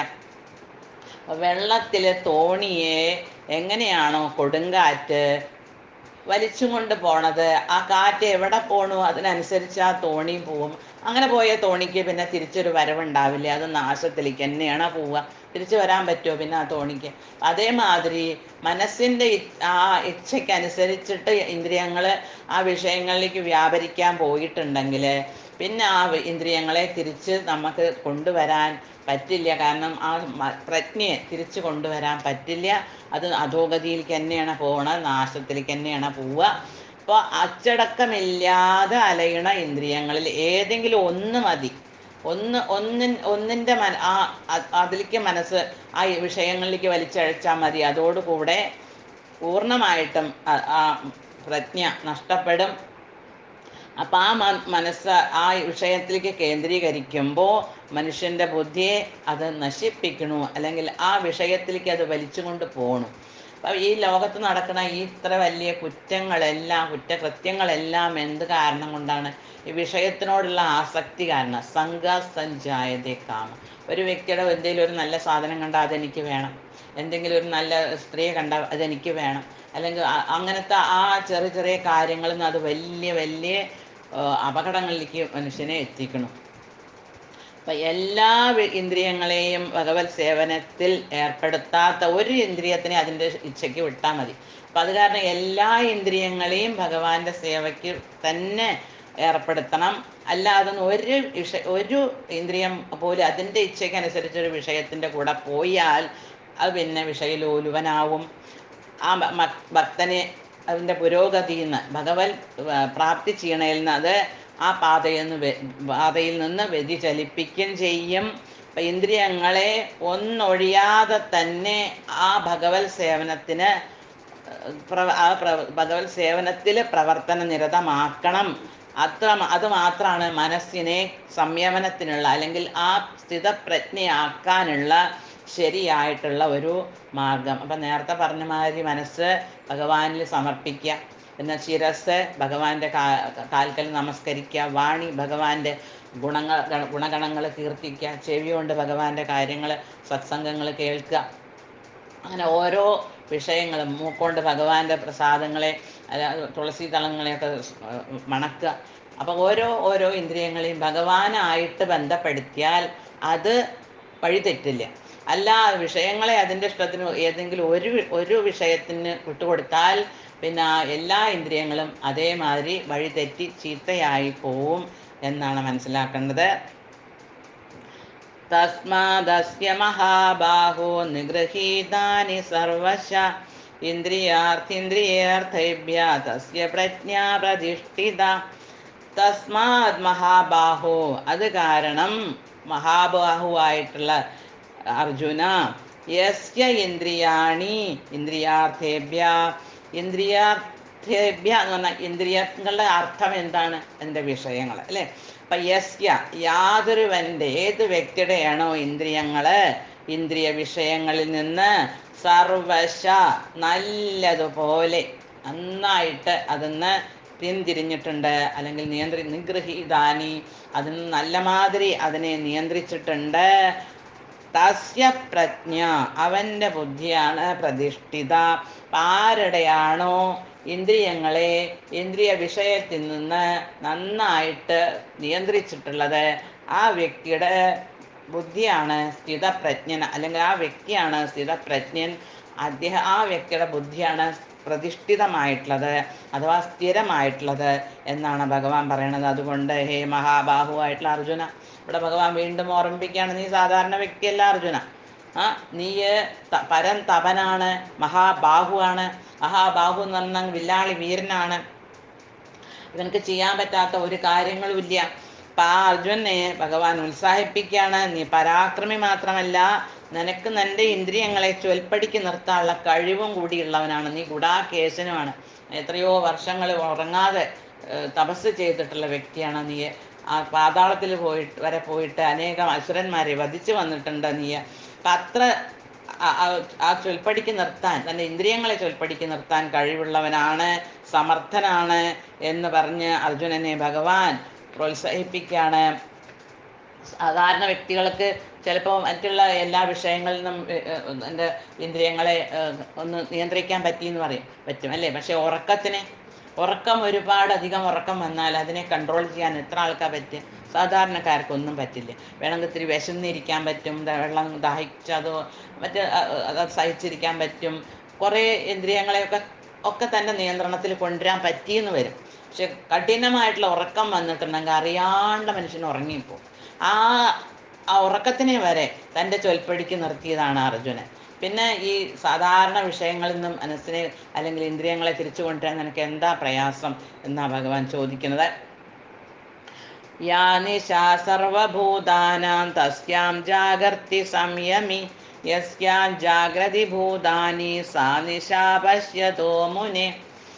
വെള്ളത്തിലെ തോണിയെ എങ്ങനെയാണോ കൊടുങ്കാറ്റ് വലിച്ചും കൊണ്ട് പോണത് ആ കാറ്റ് എവിടെ പോണു അതിനനുസരിച്ച് ആ തോണി പോവും അങ്ങനെ പോയ തോണിക്ക് പിന്നെ തിരിച്ചൊരു വരവുണ്ടാവില്ല അത് നാശത്തിലേക്ക് തന്നെയാണ് പോവുക തിരിച്ചു വരാൻ പറ്റുമോ പിന്നെ ആ തോണിക്ക് അതേമാതിരി മനസ്സിൻ്റെ ഇ- ആ ഇച്ഛയ്ക്കനുസരിച്ചിട്ട് ഇന്ദ്രിയങ്ങൾ ആ വിഷയങ്ങളിലേക്ക് വ്യാപരിക്കാൻ പോയിട്ടുണ്ടെങ്കിൽ പിന്നെ ആ വി- ഇന്ദ്രിയങ്ങളെ തിരിച്ച് നമുക്ക് കൊണ്ടുവരാൻ പറ്റില്ല കാരണം ആ മ- പ്രജ്ഞയെ തിരിച്ചു കൊണ്ടുവരാൻ പറ്റില്ല അത് അധോഗതിയിലേക്ക് തന്നെയാണ് പോകണത് നാശത്തിലേക്ക് തന്നെയാണ് പോവുക അപ്പോൾ അച്ചടക്കമില്ലാതെ അലയണ ഇന്ദ്രിയങ്ങളിൽ ഏതെങ്കിലും ഒന്ന് മതി ഒന്ന് ഒന്നിൻ ഒന്നിൻ്റെ മന ആ അ- അതിലേക്ക് മനസ്സ് ആ വിഷയങ്ങളിലേക്ക് വലിച്ചഴച്ചാൽ മതി അതോടുകൂടെ പൂർണ്ണമായിട്ടും ആ- ആ പ്രജ്ഞ നഷ്ടപ്പെടും അപ്പം ആ മ- മനസ്സ് ആ വിഷയത്തിലേക്ക് കേന്ദ്രീകരിക്കുമ്പോൾ മനുഷ്യൻ്റെ ബുദ്ധിയെ അത് നശിപ്പിക്കണു അല്ലെങ്കിൽ ആ വിഷയത്തിലേക്ക് അത് വലിച്ചുകൊണ്ട് പോകണു അപ്പം ഈ ലോകത്ത് നടക്കുന്ന ഈ ഇത്ര വലിയ കുറ്റങ്ങളെല്ലാം കുറ്റകൃത്യങ്ങളെല്ലാം എന്ത് കാരണം കൊണ്ടാണ് ഈ വിഷയത്തിനോടുള്ള ആസക്തി കാരണം സംഘ സഞ്ചായതേ കാമ ഒരു വ്യക്തിയുടെ എന്തെങ്കിലും ഒരു നല്ല സാധനം കണ്ടാൽ അതെനിക്ക് വേണം എന്തെങ്കിലും ഒരു നല്ല സ്ത്രീയെ കണ്ടാൽ അതെനിക്ക് വേണം അല്ലെങ്കിൽ അ- അങ്ങനത്തെ ആ ചെറിയ ചെറിയ കാര്യങ്ങളിൽ നിന്ന് അത് വലിയ വലിയ ആ, അപകടങ്ങളിലേക്ക് മനുഷ്യനെ എത്തിക്കണം അപ്പം എല്ലാ വി- ഇന്ദ്രിയങ്ങളെയും ഭഗവത് സേവനത്തിൽ ഏർപ്പെടുത്താത്ത ഒരു ഇന്ദ്രിയത്തിനെ അതിൻ്റെ ഇച്ഛയ്ക്ക് വിട്ടാൽ മതി അപ്പം അത് കാരണം എല്ലാ ഇന്ദ്രിയങ്ങളെയും ഭഗവാന്റെ സേവയ്ക്ക് തന്നെ ഏർപ്പെടുത്തണം അല്ലാതെ ഒരു വിഷ ഒരു ഇന്ദ്രിയം പോലും അതിൻ്റെ ഇച്ഛയ്ക്കനുസരിച്ച് ഒരു വിഷയത്തിൻ്റെ കൂടെ പോയാൽ അത് പിന്നെ വിഷയലോലുവനാവും ആ ഭ- മ- ഭക്തനെ അതിൻ്റെ പുരോഗതിയിൽ നിന്ന് ഭഗവത് ആ, പ്രാപ്തി ചെയ്യണയിൽ നിന്ന് അത് ആ പാതയിൽ നിന്ന് വ്യ- പാതയിൽ നിന്ന് വ്യതിചലിപ്പിക്കുകയും ചെയ്യും അപ്പം ഇന്ദ്രിയങ്ങളെ ഒന്നൊഴിയാതെ തന്നെ ആ ഭഗവത് സേവനത്തിന് പ്ര- ആ പ്ര- ഭഗവത് സേവനത്തിൽ പ്രവർത്തന നിരതമാക്കണം അത്ര മ- അത് മാത്രമാണ് മനസ്സിനെ സംയമനത്തിനുള്ള അല്ലെങ്കിൽ ആ സ്ഥിതപ്രജ്ഞയാക്കാനുള്ള ശരിയായിട്ടുള്ള ഒരു മാർഗം അപ്പം നേരത്തെ പറഞ്ഞ മാതിരി മനസ്സ് ഭഗവാനിൽ സമർപ്പിക്കുക പിന്നെ ശിരസ് ഭഗവാന്റെ കാ കാൽക്കൽ നമസ്കരിക്കുക വാണി ഭഗവാന്റെ ഗുണങ്ങൾ ഗണ- ഗുണഗണങ്ങൾ കീർത്തിക്കുക ചെവി കൊണ്ട് ഭഗവാന്റെ കാര്യങ്ങൾ സത്സംഗങ്ങൾ കേൾക്കുക അങ്ങനെ ഓരോ വിഷയങ്ങളും മൂക്കൊണ്ട് ഭഗവാന്റെ പ്രസാദങ്ങളെ അല്ല, തുളസി തളങ്ങളെയൊക്കെ സ്- ഏഹ് മണക്കുക അപ്പോൾ ഓരോ ഓരോ ഇന്ദ്രിയങ്ങളെയും ഭഗവാനായിട്ട് ബന്ധപ്പെടുത്തിയാൽ അത് വഴിതെറ്റില്ല അല്ല വിഷയങ്ങളെ അതിൻ്റെ ഇഷ്ടത്തിന് ഏതെങ്കിലും ഒരു വി- ഒരു വിഷയത്തിന് വിട്ടുകൊടുത്താൽ പിന്നെ ആ എല്ലാ ഇന്ദ്രിയങ്ങളും അതേമാതിരി വഴിതെറ്റി ചീത്തയായി പോവും എന്നാണ് മനസ്സിലാക്കേണ്ടത് തസ്മാദസ്യ മഹാബാഹോ നിഗൃഹീതാനി സർവശ ഇന്ദ്രിയാർത്ഥിന്ദ്രിയേർത്ഥേഭ്യ തസ്യ പ്രജ്ഞാ പ്രതിഷ്ഠിത തസ്മാത് മഹാബാഹോ അത് കാരണം മഹാബാഹുവായിട്ടുള്ള അർജുന യസ്യ ഇന്ദ്രിയാണി ഇന്ദ്രിയാർത്ഥേഭ്യ ഇന്ദ്രിയാർത്ഥേഭ്യ എന്ന് പറഞ്ഞാൽ ഇന്ദ്രിയങ്ങളുടെ അർത്ഥം എന്താണ് അതിൻ്റെ വിഷയങ്ങൾ അല്ലേ അപ്പം യസ്യ യാതൊരുവൻ്റെ ഏത് വ്യക്തിയുടെയാണോ ഇന്ദ്രിയങ്ങൾ ഇന്ദ്രിയ വിഷയങ്ങളിൽ നിന്ന് സർവശ നല്ലതുപോലെ നന്നായിട്ട് അതിന്ന് പിന്തിരിഞ്ഞിട്ടുണ്ട് അല്ലെങ്കിൽ നിയന്ത്രി നിഗ്രഹീതാനി അതിന് നല്ല മാതിരി അതിനെ നിയന്ത്രിച്ചിട്ടുണ്ട് തസ്യ പ്രജ്ഞ അവൻ്റെ ബുദ്ധിയാണ് പ്രതിഷ്ഠിത അപ്പൊ ആരുടെയാണോ ഇന്ദ്രിയങ്ങളെ ഇന്ദ്രിയ വിഷയത്തിൽ നിന്ന് നന്നായിട്ട് നിയന്ത്രിച്ചിട്ടുള്ളത് ആ വ്യക്തിയുടെ ബുദ്ധിയാണ് സ്ഥിതപ്രജ്ഞൻ അല്ലെങ്കിൽ ആ വ്യക്തിയാണ് സ്ഥിതപ്രജ്ഞൻ അദ്ദേഹം ആ വ്യക്തിയുടെ ബുദ്ധിയാണ് പ്രതിഷ്ഠിതമായിട്ടുള്ളത് അഥവാ സ്ഥിരമായിട്ടുള്ളത് എന്നാണ് ഭഗവാൻ പറയണത് അതുകൊണ്ട് ഹേ മഹാബാഹുവായിട്ടുള്ള അർജുന ഇവിടെ ഭഗവാൻ വീണ്ടും ഓർമ്മിപ്പിക്കുകയാണ് നീ സാധാരണ വ്യക്തിയല്ല അർജുന ആ നീ ത- പരം തപനാണ് മഹാബാഹുവാണ് മഹാബാഹു എന്ന് പറഞ്ഞാൽ വില്ലാളി വീരനാണ് ഇവനക്ക് ചെയ്യാൻ പറ്റാത്ത ഒരു കാര്യങ്ങളും ഇല്ല അപ്പൊ ആ അർജുനെ ഭഗവാൻ ഉത്സാഹിപ്പിക്കുകയാണ് നീ പരാക്രമി മാത്രമല്ല നിനക്ക് നിന്റെ ഇന്ദ്രിയങ്ങളെ ചൊൽപ്പടിക്ക് നിർത്താനുള്ള കഴിവും കൂടിയുള്ളവനാണ് നീ ഗുഡാകേശനുമാണ് എത്രയോ വർഷങ്ങൾ ഉറങ്ങാതെ ഏഹ്, തപസ് ചെയ്തിട്ടുള്ള വ്യക്തിയാണ് നീ ആ പാതാളത്തിൽ പോയിട്ട് വരെ പോയിട്ട് അനേകം അസുരന്മാരെ വധിച്ചു വന്നിട്ടുണ്ട് നീ അപ്പം അത്ര ആ- ആ- ആ ചൊൽപ്പടിക്ക് നിർത്താൻ തൻ്റെ ഇന്ദ്രിയങ്ങളെ ചൊൽപ്പടിക്ക് നിർത്താൻ കഴിവുള്ളവനാണ് സമർത്ഥനാണ് എന്ന് പറഞ്ഞ് അർജുനനെ ഭഗവാൻ പ്രോത്സാഹിപ്പിക്കുകയാണ് സാധാരണ വ്യക്തികൾക്ക് ചിലപ്പോൾ മറ്റുള്ള എല്ലാ വിഷയങ്ങളിൽ നിന്നും എൻ്റെ ഇന്ദ്രിയങ്ങളെ ഏഹ്, ഒന്ന് നിയന്ത്രിക്കാൻ പറ്റിയെന്ന് പറയും പറ്റും അല്ലേ പക്ഷേ ഉറക്കത്തിന് ഉറക്കം ഒരുപാട് അധികം ഉറക്കം വന്നാൽ അതിനെ കൺട്രോൾ ചെയ്യാൻ എത്ര ആൾക്കാർ പറ്റും സാധാരണക്കാർക്കൊന്നും പറ്റില്ല വേണമെങ്കിൽ ഇത്തിരി വിശന്നിരിക്കാൻ പറ്റും ദ- വെള്ളം ദാഹിച്ചതോ മറ്റ് അ- അ- അത് സഹിച്ചിരിക്കാൻ പറ്റും കുറേ ഇന്ദ്രിയങ്ങളെയൊക്കെ ഒക്കെ തൻ്റെ നിയന്ത്രണത്തിൽ കൊണ്ടുവരാൻ പറ്റിയെന്ന് വരും പക്ഷെ കഠിനമായിട്ടുള്ള ഉറക്കം വന്നിട്ടുണ്ടെങ്കിൽ അറിയാണ്ട് മനുഷ്യൻ ഉറങ്ങിപ്പോവും ആ ആ ഉറക്കത്തിനെ വരെ തൻ്റെ ചൊൽപ്പടിക്ക് നിർത്തിയതാണ് അർജുനൻ പിന്നെ ഈ സാധാരണ വിഷയങ്ങളിൽ നിന്നും മനസ്സിനെ അല്ലെങ്കിൽ ഇന്ദ്രിയങ്ങളെ തിരിച്ചു കൊണ്ടുവരാൻ നിനക്ക് എന്താ പ്രയാസം എന്നാ ഭഗവാൻ ചോദിക്കുന്നത് യാ നിശാ സർവഭൂതാനാം തസ്യാം ജാഗർത്തി സംയമി യസ്യാം ജാഗ്രതി ഭൂതാനി സാ നിശാ പശ്യതോ മുനെ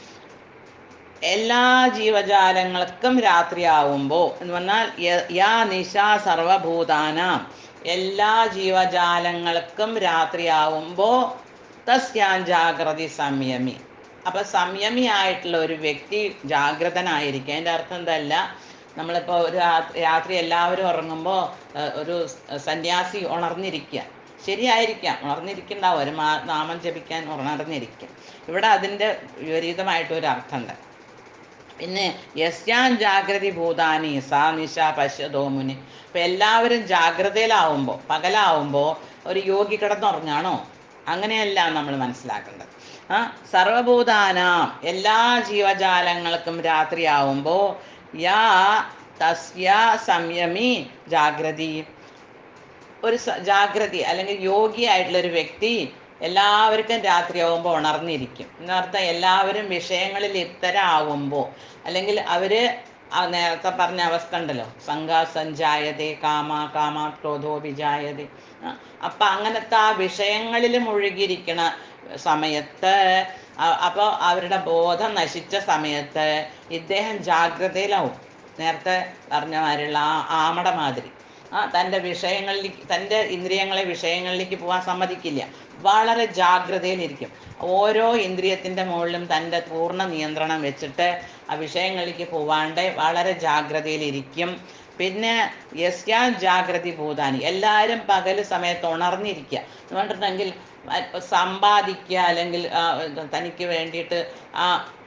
എല്ലാ ജീവജാലങ്ങൾക്കും രാത്രിയാവുമ്പോൾ എന്ന് പറഞ്ഞാൽ യ- യാ നിശ സർവഭൂതാനാം എല്ലാ ജീവജാലങ്ങൾക്കും രാത്രിയാവുമ്പോൾ തസ്യാൻ ജാഗ്രതി സംയമി അപ്പൊ സംയമി ആയിട്ടുള്ള ഒരു വ്യക്തി ജാഗ്രതനായിരിക്കും അതിൻ്റെ അർത്ഥം എന്തല്ല നമ്മളിപ്പോൾ ഒരു രാ- രാത്രി എല്ലാവരും ഉറങ്ങുമ്പോൾ ഒരു സന്യാസി ഉണർന്നിരിക്കുക ശരിയായിരിക്കാം ഉണർന്നിരിക്കുന്നുണ്ടാവും ഒരു മാ നാമം ജപിക്കാൻ ഉണർന്നിരിക്കും ഇവിടെ അതിൻ്റെ വിപരീതമായിട്ട് ഒരു അർത്ഥമുണ്ട് പിന്നെ യസ്യാൻ ജാഗ്രതി ഭൂതാനി സാ നിശ പശ്യതോ മുനി ഇപ്പം എല്ലാവരും ജാഗ്രതയിലാവുമ്പോൾ പകലാവുമ്പോൾ ഒരു യോഗി കിടന്നുറങ്ങാണോ അങ്ങനെയല്ല നമ്മൾ മനസ്സിലാക്കേണ്ടത് ആ സർവഭൂതാനാം എല്ലാ ജീവജാലങ്ങൾക്കും രാത്രിയാവുമ്പോൾ യാ തസ്യ സംയമി ജാഗ്രതി ഒരു സ- ജാഗ്രതി അല്ലെങ്കിൽ യോഗിയായിട്ടുള്ള ഒരു വ്യക്തി എല്ലാവർക്കും രാത്രിയാവുമ്പോൾ ഉണർന്നിരിക്കും എന്നർത്ഥം എല്ലാവരും വിഷയങ്ങളിൽ ഇത്തരാവുമ്പോൾ അല്ലെങ്കിൽ അവര് ആ നേരത്തെ പറഞ്ഞ അവസ്ഥ ഉണ്ടല്ലോ സംഘ സഞ്ജായതേ കാമ കാമ ക്രോധോ വിജായതേ ആ, അപ്പൊ അങ്ങനത്തെ ആ വിഷയങ്ങളിൽ മുഴുകിയിരിക്കണ സമയത്ത് അപ്പോൾ അവരുടെ ബോധം നശിച്ച സമയത്ത് ഇദ്ദേഹം ജാഗ്രതയിലാവും നേരത്തെ പറഞ്ഞ മാതിരിയുള്ള ആ ആമട മാതിരി ആ തൻ്റെ വിഷയങ്ങളിലേക്ക് തൻ്റെ ഇന്ദ്രിയങ്ങളെ വിഷയങ്ങളിലേക്ക് പോകാൻ സമ്മതിക്കില്ല വളരെ ജാഗ്രതയിലിരിക്കും ഓരോ ഇന്ദ്രിയത്തിൻ്റെ മുകളിലും തൻ്റെ പൂർണ്ണ നിയന്ത്രണം വെച്ചിട്ട് ആ വിഷയങ്ങളിലേക്ക് പോവാണ്ട് വളരെ ജാഗ്രതയിലിരിക്കും പിന്നെ യസ്യാ ജാഗ്രതി ഭൂതാനി എല്ലാവരും പകൽ സമയത്ത് ഉണർന്നിരിക്കുക എന്ന് പറഞ്ഞിട്ടുണ്ടെങ്കിൽ അഹ് സമ്പാദിക്കുക അല്ലെങ്കിൽ ആ, തനിക്ക് വേണ്ടിയിട്ട് ആ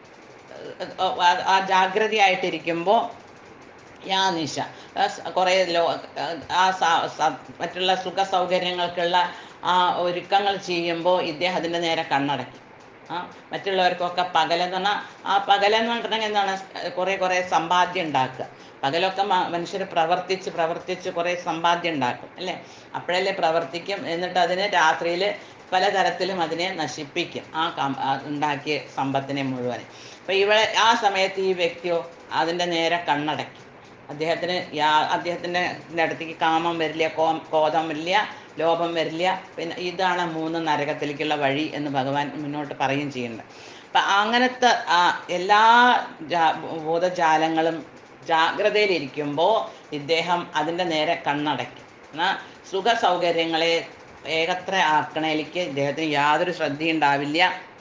ആ- ആ ജാഗ്രതയായിട്ടിരിക്കുമ്പോൾ യാ നിശ ആ സ- കുറേ ലോ ആ സ- സ- മറ്റുള്ള സുഖ സൗകര്യങ്ങൾക്കുള്ള ആ ഒരുക്കങ്ങൾ ചെയ്യുമ്പോൾ ഇദ്ദേഹം അതിൻ്റെ നേരെ കണ്ണടയ്ക്കും ആ മറ്റുള്ളവർക്കൊക്കെ പകലെന്ന് പറഞ്ഞാൽ ആ പകലെന്ന് പറഞ്ഞിട്ടുണ്ടെങ്കിൽ എന്താണ് കുറേ കുറേ സമ്പാദ്യം ഉണ്ടാക്കുക പകലൊക്കെ മനുഷ്യർ പ്രവർത്തിച്ച് പ്രവർത്തിച്ച് കുറേ സമ്പാദ്യം ഉണ്ടാക്കും അല്ലേ അപ്പോഴല്ലേ പ്രവർത്തിക്കും എന്നിട്ട് അതിന് രാത്രിയിൽ പലതരത്തിലും അതിനെ നശിപ്പിക്കും ആ കം- ആ ഉണ്ടാക്കിയ സമ്പത്തിനെ മുഴുവൻ അപ്പോൾ ഇവിടെ ആ സമയത്ത് ഈ വ്യക്തിയോ അതിൻ്റെ നേരെ കണ്ണടയ്ക്കും അദ്ദേഹത്തിന് യാ അദ്ദേഹത്തിൻ്റെ അടുത്തേക്ക് കാമം വരില്ല കോ കോപം വരില്ല ലോഭം വരില്ല പിന്നെ ഇതാണ് മൂന്ന് നരകത്തിലേക്കുള്ള വഴി എന്ന് ഭഗവാൻ മുന്നോട്ട് പറയുകയും ചെയ്യുന്നുണ്ട് അപ്പം അങ്ങനത്തെ ആ എല്ലാ ജാ- ഭൂതജാലങ്ങളും ജാഗ്രതയിലിരിക്കുമ്പോൾ ഇദ്ദേഹം അതിൻ്റെ നേരെ കണ്ണടയ്ക്കും എന്നാൽ സുഖ സൗകര്യങ്ങളെ ഏകത്ര ആക്കണയിലേക്ക് ഇദ്ദേഹത്തിന് യാതൊരു ശ്രദ്ധയും ഉണ്ടാവില്ല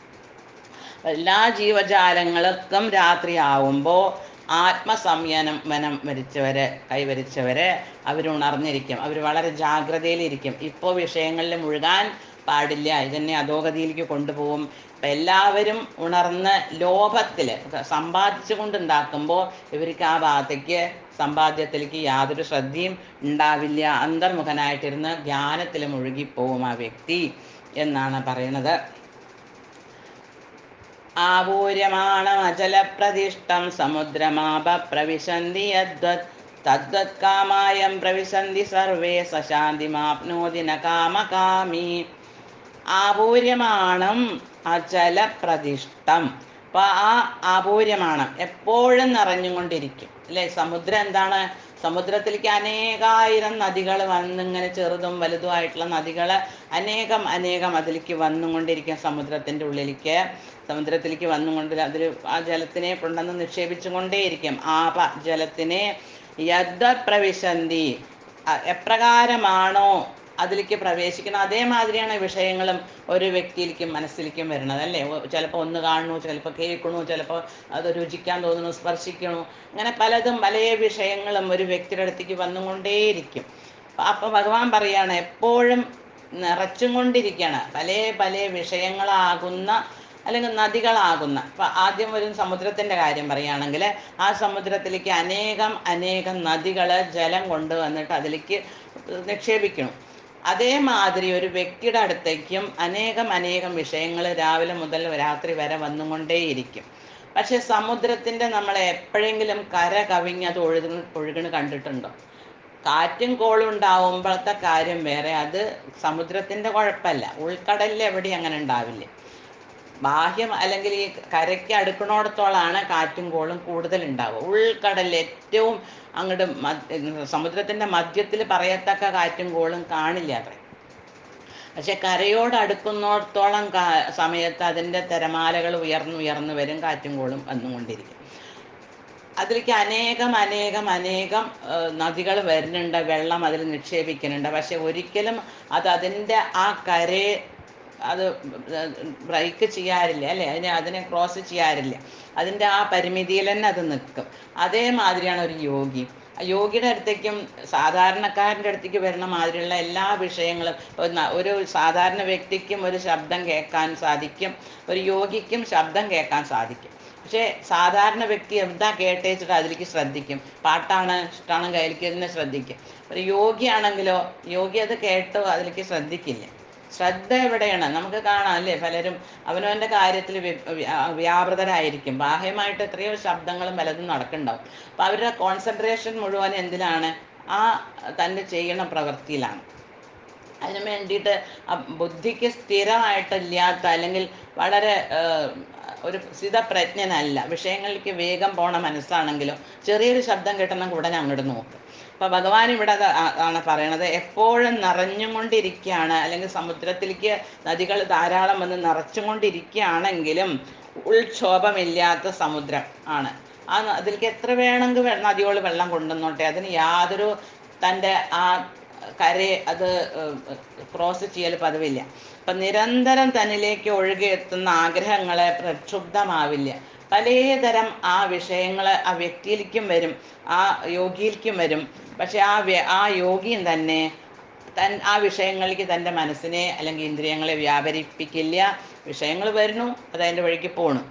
എല്ലാ ജീവജാലങ്ങൾക്കും രാത്രിയാവുമ്പോൾ ആത്മസംയനം വനം വരിച്ചവര് കൈവരിച്ചവര് അവരുണർന്നിരിക്കും അവർ വളരെ ജാഗ്രതയിലിരിക്കും ഇപ്പോൾ വിഷയങ്ങളിൽ മുഴുകാൻ പാടില്ല ഇതന്നെ അധോഗതിയിലേക്ക് കൊണ്ടുപോകും അപ്പം എല്ലാവരും ഉണർന്ന് ലോഭത്തിൽ സമ്പാദിച്ചു കൊണ്ടുണ്ടാക്കുമ്പോൾ ഇവർക്ക് ആ ഭാഗത്തേക്ക് സമ്പാദ്യത്തിലേക്ക് യാതൊരു ശ്രദ്ധയും ഉണ്ടാവില്ല അന്തർമുഖനായിട്ടിരുന്ന് ധ്യാനത്തിൽ മുഴുകിപ്പോവും ആ വ്യക്തി എന്നാണ് പറയുന്നത് ആപൂര്യമാണമചലപ്രതിഷ്ഠം സമുദ്രമാപ പ്രവിശന്തി യദ്വത് തദ്വത് കാമായം പ്രവിശന്തി സർവേ സശാന്തിമാപ്നോതി ന കാമകാമി ആപൂര്യമാണം അചലപ്രതിഷ്ഠം അപ്പൊ ആ ആപൂര്യമാണം എപ്പോഴും നിറഞ്ഞുകൊണ്ടിരിക്കും അല്ലേ സമുദ്രം എന്താണ് സമുദ്രത്തിലേക്ക് അനേകായിരം നദികൾ വന്നിങ്ങനെ ചെറുതും വലുതുമായിട്ടുള്ള നദികൾ അനേകം അനേകം അതിലേക്ക് വന്നുകൊണ്ടിരിക്കും സമുദ്രത്തിൻ്റെ ഉള്ളിലേക്ക് സമുദ്രത്തിലേക്ക് വന്നുകൊണ്ട് അതിൽ ആ ജലത്തിനെ കൊണ്ടുവന്ന് നിക്ഷേപിച്ചുകൊണ്ടേയിരിക്കും ആപ ജലത്തിനെ യദ്വ പ്രവിശന്തി അ- എപ്രകാരമാണോ അതിലേക്ക് പ്രവേശിക്കണം അതേമാതിരിയാണ് വിഷയങ്ങളും ഒരു വ്യക്തിയിലേക്കും മനസ്സിലേക്കും വരുന്നത് അല്ലേ ചിലപ്പോൾ ഒന്ന് കാണണു ചിലപ്പോൾ കേൾക്കണു ചിലപ്പോൾ അത് രുചിക്കാൻ തോന്നുന്നു സ്പർശിക്കണു അങ്ങനെ പലതും പല വിഷയങ്ങളും ഒരു വ്യക്തിയുടെ അടുത്തേക്ക് വന്നുകൊണ്ടേയിരിക്കും അപ്പോൾ ഭഗവാൻ പറയാണ് എപ്പോഴും നിറച്ചും കൊണ്ടിരിക്കുകയാണ് പല പല വിഷയങ്ങളാകുന്ന അല്ലെങ്കിൽ നദികളാകുന്ന ഇപ്പം ആദ്യം ഒരു സമുദ്രത്തിൻ്റെ കാര്യം പറയുകയാണെങ്കിൽ ആ സമുദ്രത്തിലേക്ക് അനേകം അനേകം നദികൾ ജലം കൊണ്ടുവന്നിട്ട് അതിലേക്ക് നിക്ഷേപിക്കണം അതേമാതിരി ഒരു വ്യക്തിയുടെ അടുത്തേക്കും അനേകം അനേകം വിഷയങ്ങൾ രാവിലെ മുതൽ രാത്രി വരെ വന്നുകൊണ്ടേയിരിക്കും പക്ഷെ സമുദ്രത്തിൻ്റെ നമ്മളെ എപ്പോഴെങ്കിലും കര കവിഞ്ഞ് അത് ഒഴുകി ഒഴുകണ് കണ്ടിട്ടുണ്ടോ കാറ്റും കോളും ഉണ്ടാവുമ്പോഴത്തെ കാര്യം വേറെ അത് സമുദ്രത്തിൻ്റെ കുഴപ്പമല്ല ഉൾക്കടലിൽ എവിടെയും അങ്ങനെ ഉണ്ടാവില്ല ബാഹ്യം അല്ലെങ്കിൽ ഈ കരയ്ക്ക് അടുക്കണോടത്തോളാണ് കാറ്റും കോളും കൂടുതൽ ഉണ്ടാവുക ഉൾക്കടലിൽ ഏറ്റവും അങ്ങോട്ട് സമുദ്രത്തിൻ്റെ മധ്യത്തിൽ പറയത്തക്ക കാറ്റും കോളും കാണില്ല അത്രേ പക്ഷെ കരയോട് അടുക്കുന്നിടത്തോളം കാ സമയത്ത് അതിൻ്റെ തിരമാലകൾ ഉയർന്നുയർന്നു വരും കാറ്റും കോളും വന്നുകൊണ്ടിരിക്കും അതിലേക്ക് അനേകം അനേകം അനേകം നദികൾ വരുന്നുണ്ട് വെള്ളം അതിൽ നിക്ഷേപിക്കുന്നുണ്ട് പക്ഷെ ഒരിക്കലും അത് അതിൻ്റെ ആ കരയെ അത് ബ്രേക്ക് ചെയ്യാറില്ല അല്ലേ അതിനെ അതിനെ ക്രോസ് ചെയ്യാറില്ല അതിൻ്റെ ആ പരിമിതിയിൽ തന്നെ അത് നിൽക്കും അതേമാതിരിയാണ് ഒരു യോഗി ആ യോഗിയുടെ അടുത്തേക്കും സാധാരണക്കാരൻ്റെ അടുത്തേക്ക് വരുന്ന മാതിരിയുള്ള എല്ലാ വിഷയങ്ങളും ഒരു- ഒരു സാധാരണ വ്യക്തിക്കും ഒരു ശബ്ദം കേൾക്കാൻ സാധിക്കും ഒരു യോഗിക്കും ശബ്ദം കേൾക്കാൻ സാധിക്കും പക്ഷേ സാധാരണ വ്യക്തി എന്താ കേട്ടേച്ചിട്ട് അതിലേക്ക് ശ്രദ്ധിക്കും പാട്ടാണ് ഇഷ്ടമാണ് അതിലേക്ക് തന്നെ ശ്രദ്ധിക്കും ഒരു യോഗിയാണെങ്കിലോ യോഗി അത് കേട്ടോ അതിലേക്ക് ശ്രദ്ധിക്കില്ല ശ്രദ്ധ എവിടെയാണ് നമുക്ക് കാണാം അല്ലേ പലരും അവനവൻ്റെ കാര്യത്തിൽ വ്യാപൃതരായിരിക്കും ബാഹ്യമായിട്ട് എത്രയോ ശബ്ദങ്ങളും പലതും നടക്കുന്നുണ്ടാവും അപ്പം അവരുടെ കോൺസെൻട്രേഷൻ മുഴുവൻ എന്തിലാണ് ആ തന്നെ ചെയ്യണ പ്രവൃത്തിയിലാണ് അതിന് വേണ്ടിയിട്ട് ആ ബുദ്ധിക്ക് സ്ഥിരമായിട്ടില്ലാത്ത അല്ലെങ്കിൽ വളരെ ഏഹ്, ഒരു സ്ഥിതപ്രജ്ഞനല്ല വിഷയങ്ങളിലേക്ക് വേഗം പോണ മനസ്സാണെങ്കിലും ചെറിയൊരു ശബ്ദം കിട്ടണമെങ്കിൽ ഉടനെ അങ്ങോട്ട് നോക്കും അപ്പോൾ ഭഗവാൻ ഇവിടെ അത് ആ- ആണ് പറയണത് എപ്പോഴും നിറഞ്ഞുകൊണ്ടിരിക്കുകയാണ് അല്ലെങ്കിൽ സമുദ്രത്തിലേക്ക് നദികൾ ധാരാളം വന്ന് നിറച്ചുകൊണ്ടിരിക്കുകയാണെങ്കിലും ഉൾക്ഷോഭമില്ലാത്ത സമുദ്രം ആണ് ആ ന- അതിലേക്ക് എത്ര വേണമെങ്കിൽ വെ- നദിയോട് വെള്ളം കൊണ്ടുവന്നോട്ടെ അതിന് യാതൊരു തൻ്റെ ആ കരയെ അത് ക്രോസ് ചെയ്യൽ പതിവില്ല അപ്പം നിരന്തരം തന്നിലേക്ക് ഒഴുകിയെത്തുന്ന ആഗ്രഹങ്ങളെ പ്രക്ഷുബ്ധമാവില്ല പലതരം ആ വിഷയങ്ങൾ ആ വ്യക്തിയിലേക്കും വരും ആ യോഗിയിലേക്കും വരും പക്ഷെ ആ വ്യ- ആ യോഗിയും തന്നെ തൻ ആ വിഷയങ്ങളിലേക്ക് തൻ്റെ മനസ്സിനെ അല്ലെങ്കിൽ ഇന്ദ്രിയങ്ങളെ വ്യാപരിപ്പിക്കില്ല വിഷയങ്ങൾ വരുന്നു അത് അതിൻ്റെ വഴിക്ക് പോണു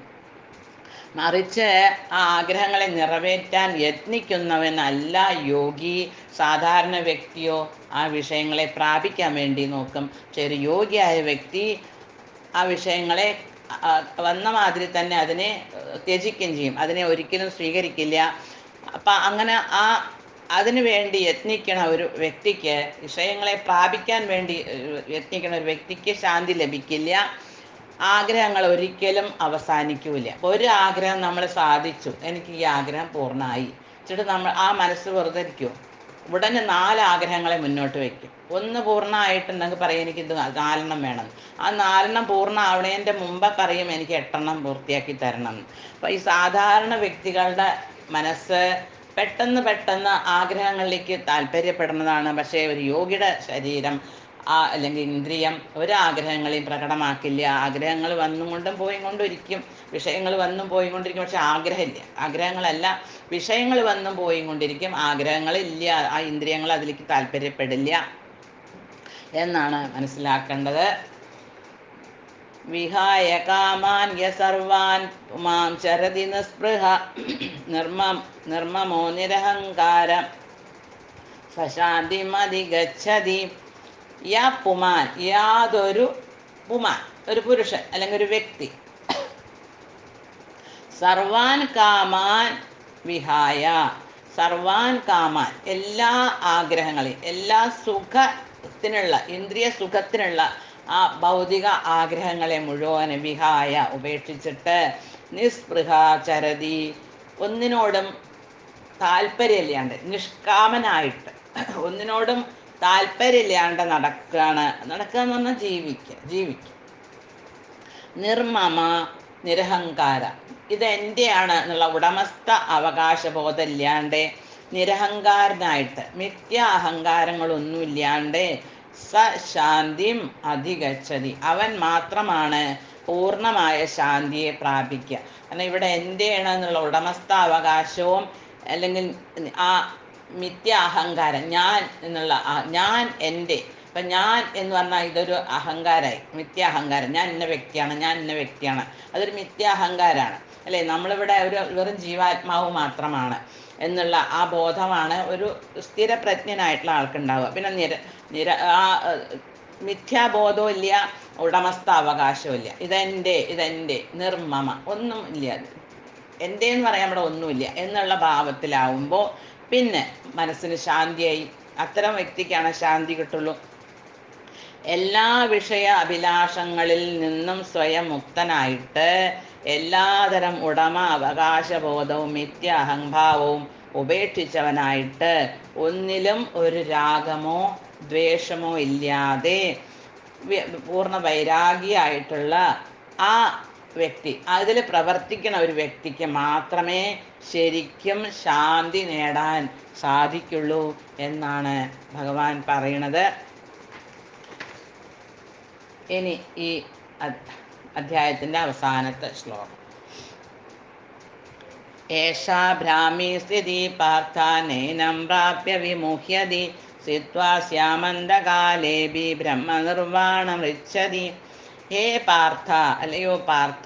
മറിച്ച് ആ ആഗ്രഹങ്ങളെ നിറവേറ്റാൻ യത്നിക്കുന്നവനല്ല യോഗി സാധാരണ വ്യക്തിയോ ആ വിഷയങ്ങളെ പ്രാപിക്കാൻ വേണ്ടി നോക്കും പക്ഷെ ഒരു യോഗിയായ വ്യക്തി ആ വിഷയങ്ങളെ ആ, വന്ന മാതിരി തന്നെ അതിനെ ഏഹ്, ത്യജിക്കുകയും ചെയ്യും അതിനെ ഒരിക്കലും സ്വീകരിക്കില്ല അപ്പം അങ്ങനെ ആ അതിനു വേണ്ടി യത്നിക്കണ ഒരു വ്യക്തിക്ക് വിഷയങ്ങളെ പ്രാപിക്കാൻ വേണ്ടി ഏഹ്, യത്നിക്കണ ഒരു വ്യക്തിക്ക് ശാന്തി ലഭിക്കില്ല ആഗ്രഹങ്ങൾ ഒരിക്കലും അവസാനിക്കൂല ഒരു ആഗ്രഹം നമ്മൾ സാധിച്ചു എനിക്ക് ഈ ആഗ്രഹം പൂർണ്ണമായി എന്നിട്ട് നമ്മൾ ആ മനസ്സ് വെറുതെ ഇരിക്കുമോ ഉടനെ നാല് ആഗ്രഹങ്ങളെ മുന്നോട്ട് വയ്ക്കും ഒന്ന് പൂർണ്ണമായിട്ടുണ്ടെങ്കിൽ പറയും എനിക്ക് ഇത് നാലെണ്ണം വേണം ആ നാലെണ്ണം പൂർണ്ണ ആവണേൻ്റെ മുമ്പ് പറയും എനിക്ക് എട്ടെണ്ണം പൂർത്തിയാക്കി തരണം അപ്പം ഈ സാധാരണ വ്യക്തികളുടെ മനസ്സ് പെട്ടെന്ന് പെട്ടെന്ന് ആഗ്രഹങ്ങളിലേക്ക് താല്പര്യപ്പെടുന്നതാണ് പക്ഷേ ഒരു യോഗിയുടെ ശരീരം ആ അല്ലെങ്കിൽ ഇന്ദ്രിയം ഒരാഗ്രഹങ്ങളെയും പ്രകടമാക്കില്ല ആഗ്രഹങ്ങൾ വന്നും കൊണ്ടും പോയും കൊണ്ടും ഇരിക്കും വിഷയങ്ങൾ വന്നും പോയും കൊണ്ടിരിക്കും പക്ഷെ ആഗ്രഹമില്ല ആഗ്രഹങ്ങളല്ല വിഷയങ്ങൾ വന്നും പോയും കൊണ്ടിരിക്കും ആഗ്രഹങ്ങളില്ല ആ ഇന്ദ്രിയങ്ങൾ അതിലേക്ക് താല്പര്യപ്പെടില്ല എന്നാണ് മനസ്സിലാക്കേണ്ടത് വിഹായ കാമാൻ യസർവാൻ പുമാം ചരതി നിസ്പൃഹ നിർമ്മം നിർമ്മമോ നിരഹങ്കാരം സശാന്തിമതിഗച്ഛതി യാ പുമാൻ യാതൊരു പുമാൻ ഒരു പുരുഷൻ അല്ലെങ്കിൽ ഒരു വ്യക്തി സർവാൻ കാമാൻ വിഹായ സർവാൻ കാമാൻ എല്ലാ ആഗ്രഹങ്ങളെയും എല്ലാ സുഖത്തിനുള്ള ഇന്ദ്രിയ സുഖത്തിനുള്ള ആ ഭൗതിക ആഗ്രഹങ്ങളെ മുഴുവൻ വിഹായ ഉപേക്ഷിച്ചിട്ട് നിസ്പൃഹ ചരതി ഒന്നിനോടും താല്പര്യമില്ലാണ്ട് നിഷ്കാമനായിട്ട് ഒന്നിനോടും താല്പര്യമില്ലാണ്ട് നടക്കുകയാണ് നടക്കുക എന്ന് പറഞ്ഞാൽ ജീവിക്കുക ജീവിക്കുക നിർമ്മമ നിരഹങ്കാര ഇത് എൻ്റെയാണ് എന്നുള്ള ഉടമസ്ഥ അവകാശബോധമില്ലാണ്ട് നിരഹങ്കാരനായിട്ട് മിഥ്യ അഹങ്കാരങ്ങളൊന്നുമില്ലാണ്ട് സ ശാന്തിം അധികച്ചതി അവൻ മാത്രമാണ് പൂർണ്ണമായ ശാന്തിയെ പ്രാപിക്കുക കാരണം ഇവിടെ എൻ്റെയാണ് എന്നുള്ള ഉടമസ്ഥ അവകാശവും അല്ലെങ്കിൽ ആ മിഥ്യ അഹങ്കാരം ഞാൻ എന്നുള്ള ആ- ഞാൻ എൻ്റെ ഇപ്പം ഞാൻ എന്ന് പറഞ്ഞാൽ ഇതൊരു അഹങ്കാരമായി മിഥ്യ അഹങ്കാരം ഞാൻ ഇന്ന വ്യക്തിയാണ് ഞാൻ ഇന്ന വ്യക്തിയാണ് അതൊരു മിഥ്യ അഹങ്കാരമാണ് അല്ലേ നമ്മളിവിടെ ഒരു വെറും ജീവാത്മാവ് മാത്രമാണ് എന്നുള്ള ആ ബോധമാണ് ഒരു സ്ഥിരപ്രജ്ഞനായിട്ടുള്ള ആൾക്കുണ്ടാവുക പിന്നെ നിര നിര ആ ഏഹ്, മിഥ്യാബോധവും ഇല്ല ഉടമസ്ഥ അവകാശവും ഇല്ല ഇതെൻ്റെ ഇതെൻ്റെ നിർമ്മമ ഒന്നും ഇല്ല എൻ്റെ എന്ന് പറയാൻ ഇവിടെ ഒന്നുമില്ല എന്നുള്ള ഭാവത്തിലാവുമ്പോൾ പിന്നെ മനസ്സിന് ശാന്തിയായി അത്തരം വ്യക്തിക്കാണ് ശാന്തി കിട്ടുള്ളൂ എല്ലാ വിഷയ അഭിലാഷങ്ങളിൽ നിന്നും സ്വയം മുക്തനായിട്ട് എല്ലാതരം ഉടമ അവകാശബോധവും മിഥ്യ അഹംഭാവവും ഉപേക്ഷിച്ചവനായിട്ട് ഒന്നിലും ഒരു രാഗമോ ദ്വേഷമോ ഇല്ലാതെ വി- പൂർണ്ണ വൈരാഗിയായിട്ടുള്ള ആ വ്യക്തി അതിൽ പ്രവർത്തിക്കുന്ന ഒരു വ്യക്തിക്ക് മാത്രമേ ശരിക്കും ശാന്തി നേടാൻ സാധിക്കുള്ളൂ എന്നാണ് ഭഗവാൻ പറയണത് ഇനി ഈ അദ്- അധ്യായത്തിൻ്റെ അവസാനത്തെ ശ്ലോകം ഏഷാ ഭ്രാമി സ്ഥിതി പാർത്ഥ നൈനം പ്രാപ്യ വിമുഹ്യതി സ്ഥിത്വാ ശ്യാമന്തകാലേബി ബ്രഹ്മനിർവാണമൃച്ഛതി ഹേ പാർത്ഥ അല്ലയോ പാർത്ഥ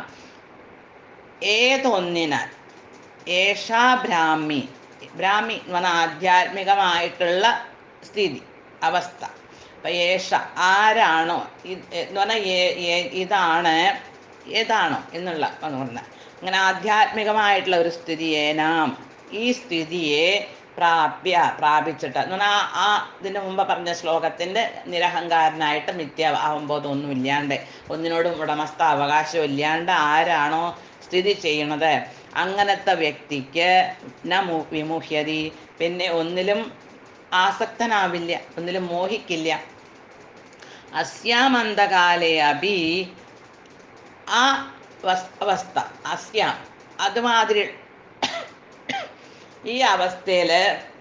ഏതൊന്നിനാൽ ഏഷാ ബ്രാഹ്മി ബ്രാഹ്മി എന്ന് പറഞ്ഞാൽ ആധ്യാത്മികമായിട്ടുള്ള സ്ഥിതി അവസ്ഥ അപ്പം ഏഷ ആരാണോ ഇത് എന്ന് പറഞ്ഞാൽ ഏ- ഏ- ഇതാണ് ഏതാണോ എന്നുള്ള എന്ന് പറഞ്ഞാൽ അങ്ങനെ ആധ്യാത്മികമായിട്ടുള്ള ഒരു സ്ഥിതി ഏനാം ഈ സ്ഥിതിയെ പ്രാപ്യ പ്രാപിച്ചിട്ട് എന്ന് പറഞ്ഞാൽ ആ ഇതിന് മുമ്പ് പറഞ്ഞ ശ്ലോകത്തിൻ്റെ നിരഹങ്കാരനായിട്ട് മിഥ്യ ആവുമ്പോൾ ഒന്നും ഇല്ലാണ്ട് ഒന്നിനോടും ഉടമസ്ഥ അവകാശം ഇല്ലാണ്ട് ആരാണോ സ്ഥിതി ചെയ്യണത് അങ്ങനത്തെ വ്യക്തിക്ക് ന മു വിമുഹ്യതി പിന്നെ ഒന്നിലും ആസക്തനാവില്ല ഒന്നിലും മോഹിക്കില്ല അസ്യാമന്തകാലേ അഭി ആ വസ്- അവസ്ഥ അസ്യാം അതുമാതിരി ഈ അവസ്ഥയിൽ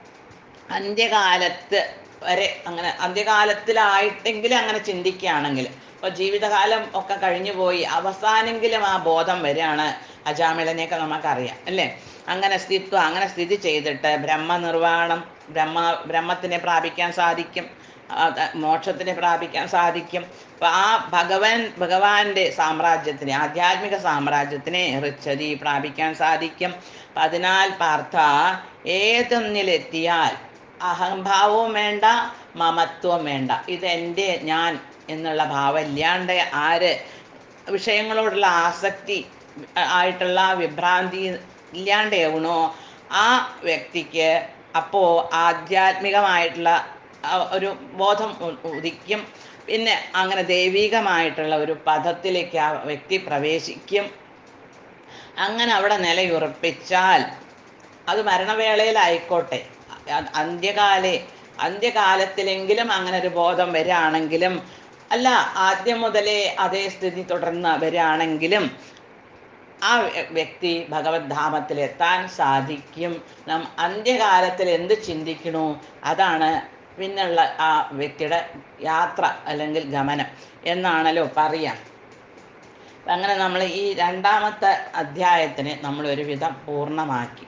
അന്ത്യകാലത്ത് വരെ അങ്ങനെ അന്ത്യകാലത്തിലായിട്ടെങ്കിലും അങ്ങനെ ചിന്തിക്കുകയാണെങ്കിൽ ഇപ്പോൾ ജീവിതകാലം ഒക്കെ കഴിഞ്ഞു പോയി അവസാനെങ്കിലും ആ ബോധം വരികയാണ് അജാമിളനെയൊക്കെ നമുക്കറിയാം അല്ലേ അങ്ങനെ സ്ഥിത്വം അങ്ങനെ സ്ഥിതി ചെയ്തിട്ട് ബ്രഹ്മനിർവാണം ബ്രഹ്മ ബ്രഹ്മത്തിനെ പ്രാപിക്കാൻ സാധിക്കും ആ, ത- മോക്ഷത്തിനെ പ്രാപിക്കാൻ സാധിക്കും അപ്പം ആ ഭഗവാൻ ഭഗവാന്റെ സാമ്രാജ്യത്തിനെ ആധ്യാത്മിക സാമ്രാജ്യത്തിനെ ഋച്ഛതി പ്രാപിക്കാൻ സാധിക്കും അപ്പം അതിനാൽ പാർത്ഥ ഏതൊന്നിലെത്തിയാൽ അഹംഭാവവും വേണ്ട മമത്വവും വേണ്ട ഇതെൻ്റെ ഞാൻ എന്നുള്ള ഭാവം ഇല്ലാണ്ട് ആര് വിഷയങ്ങളോടുള്ള ആസക്തി ആയിട്ടുള്ള വിഭ്രാന്തി ഇല്ലാണ്ടാവണോ ആ വ്യക്തിക്ക് അപ്പോൾ ആധ്യാത്മികമായിട്ടുള്ള ആ ഒരു ബോധം ഉ- ഉദിക്കും പിന്നെ അങ്ങനെ ദൈവികമായിട്ടുള്ള ഒരു പദത്തിലേക്ക് ആ വ്യക്തി പ്രവേശിക്കും അങ്ങനെ അവിടെ നിലയുറപ്പിച്ചാൽ അത് മരണവേളയിലായിക്കോട്ടെ അ- അന്ത്യകാലെ അന്ത്യകാലത്തിലെങ്കിലും അങ്ങനെ ഒരു ബോധം വരികയാണെങ്കിലും അല്ല ആദ്യം മുതലേ അതേ സ്ഥിതി തുടർന്ന് വരികയാണെങ്കിലും ആ വ്യ- വ്യക്തി ഭഗവത് ധാമത്തിലെത്താൻ സാധിക്കും നാം അന്ത്യകാലത്തിൽ എന്ത് ചിന്തിക്കണു അതാണ് പിന്നുള്ള ആ വ്യക്തിയുടെ യാത്ര അല്ലെങ്കിൽ ഗമനം എന്നാണല്ലോ പറയാം അപ്പം അങ്ങനെ നമ്മൾ ഈ രണ്ടാമത്തെ അധ്യായത്തിന് നമ്മൾ ഒരുവിധം പൂർണ്ണമാക്കി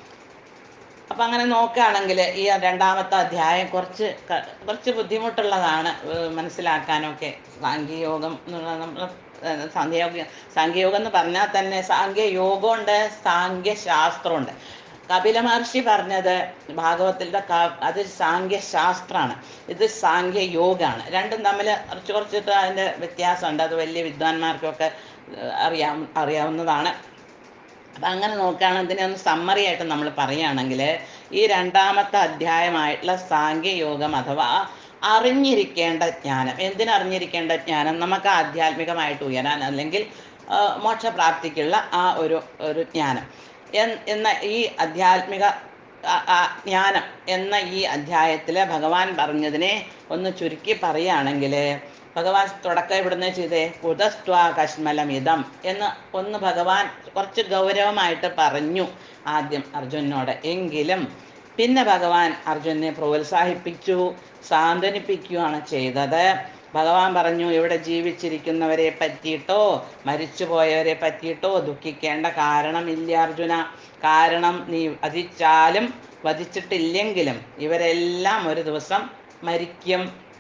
അപ്പം അങ്ങനെ നോക്കുകയാണെങ്കിൽ ഈ രണ്ടാമത്തെ അധ്യായം കുറച്ച് ക- കുറച്ച് ബുദ്ധിമുട്ടുള്ളതാണ് ഏഹ് മനസ്സിലാക്കാനൊക്കെ സാങ്കേയോഗം എന്നുള്ള നമ്മൾ സാങ്കേയോഗ സാങ്കേയോഗം എന്ന് പറഞ്ഞാൽ തന്നെ സാങ്കേയോഗമുണ്ട് സാങ്കേശാസ്ത്രമുണ്ട് കപില മഹർഷി പറഞ്ഞത് ഭാഗവത്തിൻ്റെ അത് സാങ്കേശാസ്ത്രമാണ് ഇത് സാങ്കേയോഗമാണ് രണ്ടും തമ്മിൽ കുറച്ച് കുറച്ചിട്ട് അതിൻ്റെ വ്യത്യാസമുണ്ട് അത് വലിയ വിദ്വാൻമാർക്കൊക്കെ ഏഹ് അറിയാം അറിയാവുന്നതാണ് അപ്പം അങ്ങനെ നോക്കുകയാണെങ്കിൽ ഇതിനെ ഒന്ന് സമ്മറി ആയിട്ട് നമ്മൾ പറയുകയാണെങ്കിൽ ഈ രണ്ടാമത്തെ അധ്യായമായിട്ടുള്ള സാങ്കേയോഗം അഥവാ അറിഞ്ഞിരിക്കേണ്ട ജ്ഞാനം എന്തിനറിഞ്ഞിരിക്കേണ്ട ജ്ഞാനം നമുക്ക് ആധ്യാത്മികമായിട്ട് ഉയരാൻ അല്ലെങ്കിൽ ആ, മോക്ഷപ്രാപ്തിക്കുള്ള ആ ഒരു ഒരു ജ്ഞാനം എൻ- എന്ന ഈ ആധ്യാത്മിക ആ- ആ ജ്ഞാനം എന്ന ഈ അധ്യായത്തിൽ ഭഗവാൻ പറഞ്ഞതിനെ ഒന്ന് ചുരുക്കി പറയുകയാണെങ്കിൽ ഭഗവാൻ തുടക്കം ഇവിടുന്ന് ചെയ്തേ കുതസ്ത്വാ കശ്മലമിതം എന്ന് ഒന്ന് ഭഗവാൻ കുറച്ച് ഗൗരവമായിട്ട് പറഞ്ഞു ആദ്യം അർജുനോട് എങ്കിലും പിന്നെ ഭഗവാൻ അർജുനെ പ്രോത്സാഹിപ്പിച്ചു സാന്ത്വനിപ്പിക്കുകയാണ് ചെയ്തത് ഭഗവാൻ പറഞ്ഞു ഇവിടെ ജീവിച്ചിരിക്കുന്നവരെ പറ്റിയിട്ടോ മരിച്ചുപോയവരെ പറ്റിയിട്ടോ ദുഃഖിക്കേണ്ട കാരണമില്ല അർജുന കാരണം നീ വധിച്ചാലും വധിച്ചിട്ടില്ലെങ്കിലും ഇവരെല്ലാം ഒരു ദിവസം മരിക്കും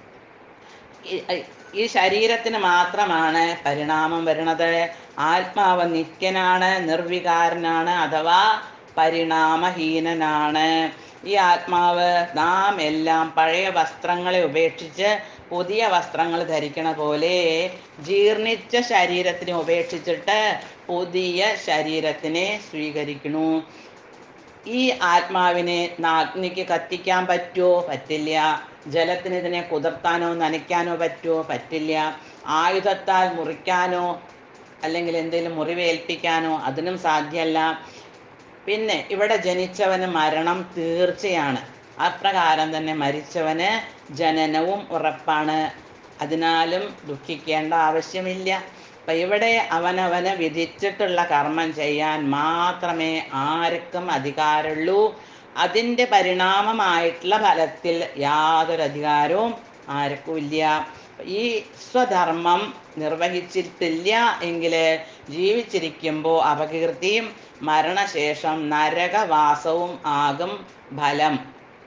ഈ- ഈ ശരീരത്തിന് മാത്രമാണ് പരിണാമം വരുന്നത് ആത്മാവ് നിത്യനാണ് നിർവികാരനാണ് അഥവാ പരിണാമഹീനനാണ് ഈ ആത്മാവ് നാം എല്ലാം പഴയ വസ്ത്രങ്ങളെ ഉപേക്ഷിച്ച് പുതിയ വസ്ത്രങ്ങൾ ധരിക്കണ പോലെ ജീർണിച്ച ശരീരത്തിനെ ഉപേക്ഷിച്ചിട്ട് പുതിയ ശരീരത്തിനെ സ്വീകരിക്കണു ഈ ആത്മാവിനെ നാഗ്നിക്ക് കത്തിക്കാൻ പറ്റുമോ പറ്റില്ല ജലത്തിന് ഇതിനെ കുതിർത്താനോ നനയ്ക്കാനോ പറ്റുമോ പറ്റില്ല ആയുധത്താൽ മുറിക്കാനോ അല്ലെങ്കിൽ എന്തെങ്കിലും മുറിവേൽപ്പിക്കാനോ അതിനും സാധ്യമല്ല പിന്നെ ഇവിടെ ജനിച്ചവന് മരണം തീർച്ചയാണ് അപ്രകാരം തന്നെ മരിച്ചവന് ജനനവും ഉറപ്പാണ് അതിനാലും ദുഃഖിക്കേണ്ട ആവശ്യമില്ല അപ്പം ഇവിടെ അവനവന് വിധിച്ചിട്ടുള്ള കർമ്മം ചെയ്യാൻ മാത്രമേ ആർക്കും അധികാരമുള്ളൂ അതിൻ്റെ പരിണാമമായിട്ടുള്ള ഫലത്തിൽ യാതൊരു അധികാരവും ആർക്കും ഇല്ല ഈ സ്വധർമ്മം നിർവഹിച്ചിട്ടില്ല എങ്കിൽ ജീവിച്ചിരിക്കുമ്പോൾ അപകീർത്തിയും മരണശേഷം നരകവാസവും ആകും ഫലം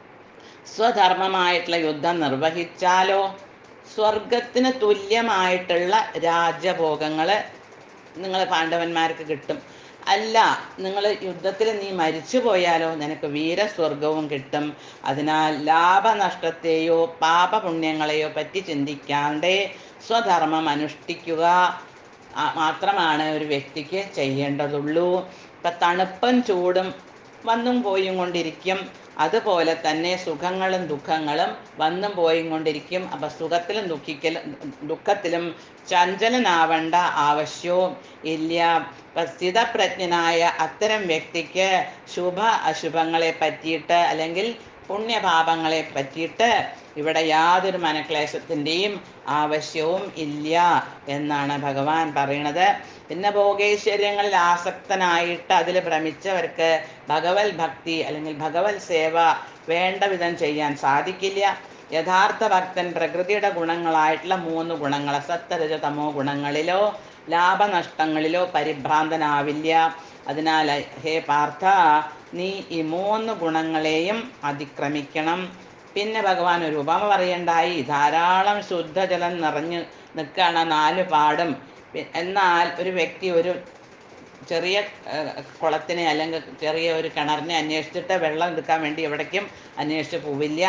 സ്വധർമ്മമായിട്ടുള്ള യുദ്ധം നിർവഹിച്ചാലോ സ്വർഗത്തിന് തുല്യമായിട്ടുള്ള രാജ്യഭോഗങ്ങൾ നിങ്ങൾ പാണ്ഡവന്മാർക്ക് കിട്ടും അല്ല നിങ്ങൾ യുദ്ധത്തിൽ നീ മരിച്ചു പോയാലോ നിനക്ക് വീരസ്വർഗവും കിട്ടും അതിനാൽ ലാഭനഷ്ടത്തെയോ പാപപുണ്യങ്ങളെയോ പറ്റി ചിന്തിക്കാണ്ടേ സ്വധർമ്മം അനുഷ്ഠിക്കുക ആ, മാത്രമാണ് ഒരു വ്യക്തിക്ക് ചെയ്യേണ്ടതുള്ളൂ ഇപ്പം തണുപ്പും ചൂടും വന്നും പോയും കൊണ്ടിരിക്കും അതുപോലെ തന്നെ സുഖങ്ങളും ദുഃഖങ്ങളും വന്നും പോയും കൊണ്ടിരിക്കും അപ്പം സുഖത്തിലും ദുഃഖിക്കലും ദുഃഖത്തിലും ചഞ്ചലനാവേണ്ട ആവശ്യവും ഇല്ല ഇപ്പം സ്ഥിതപ്രജ്ഞനായ അത്തരം വ്യക്തിക്ക് ശുഭ അശുഭങ്ങളെ പറ്റിയിട്ട് അല്ലെങ്കിൽ പുണ്യപാപങ്ങളെ പറ്റിയിട്ട് ഇവിടെ യാതൊരു മനക്ലേശത്തിൻ്റെയും ആവശ്യവും ഇല്ല എന്നാണ് ഭഗവാൻ പറയണത് പിന്നെ ഭോഗൈശ്വര്യങ്ങളിൽ ആസക്തനായിട്ട് അതിൽ ഭ്രമിച്ചവർക്ക് ഭഗവത് ഭക്തി അല്ലെങ്കിൽ ഭഗവത് സേവ വേണ്ട വിധം ചെയ്യാൻ സാധിക്കില്ല യഥാർത്ഥ ഭക്തൻ പ്രകൃതിയുടെ ഗുണങ്ങളായിട്ടുള്ള മൂന്ന് ഗുണങ്ങൾ സത്തരജ തമോ ഗുണങ്ങളിലോ ലാഭനഷ്ടങ്ങളിലോ പരിഭ്രാന്തനാവില്ല അതിനാൽ ഹേ പാർത്ഥ നീ ഈ മൂന്ന് ഗുണങ്ങളെയും അതിക്രമിക്കണം പിന്നെ ഭഗവാൻ ഒരു ഉപമ പറയണ്ടായി ധാരാളം ശുദ്ധജലം നിറഞ്ഞു നിൽക്കുകയാണ് നാല് പാടും പി- എന്നാൽ ഒരു വ്യക്തി ഒരു ചെറിയ ഏഹ്, കുളത്തിനെ അല്ലെങ്കിൽ ചെറിയ ഒരു കിണറിനെ അന്വേഷിച്ചിട്ട് വെള്ളം എടുക്കാൻ വേണ്ടി എവിടേക്കും അന്വേഷിച്ച് പോവില്ല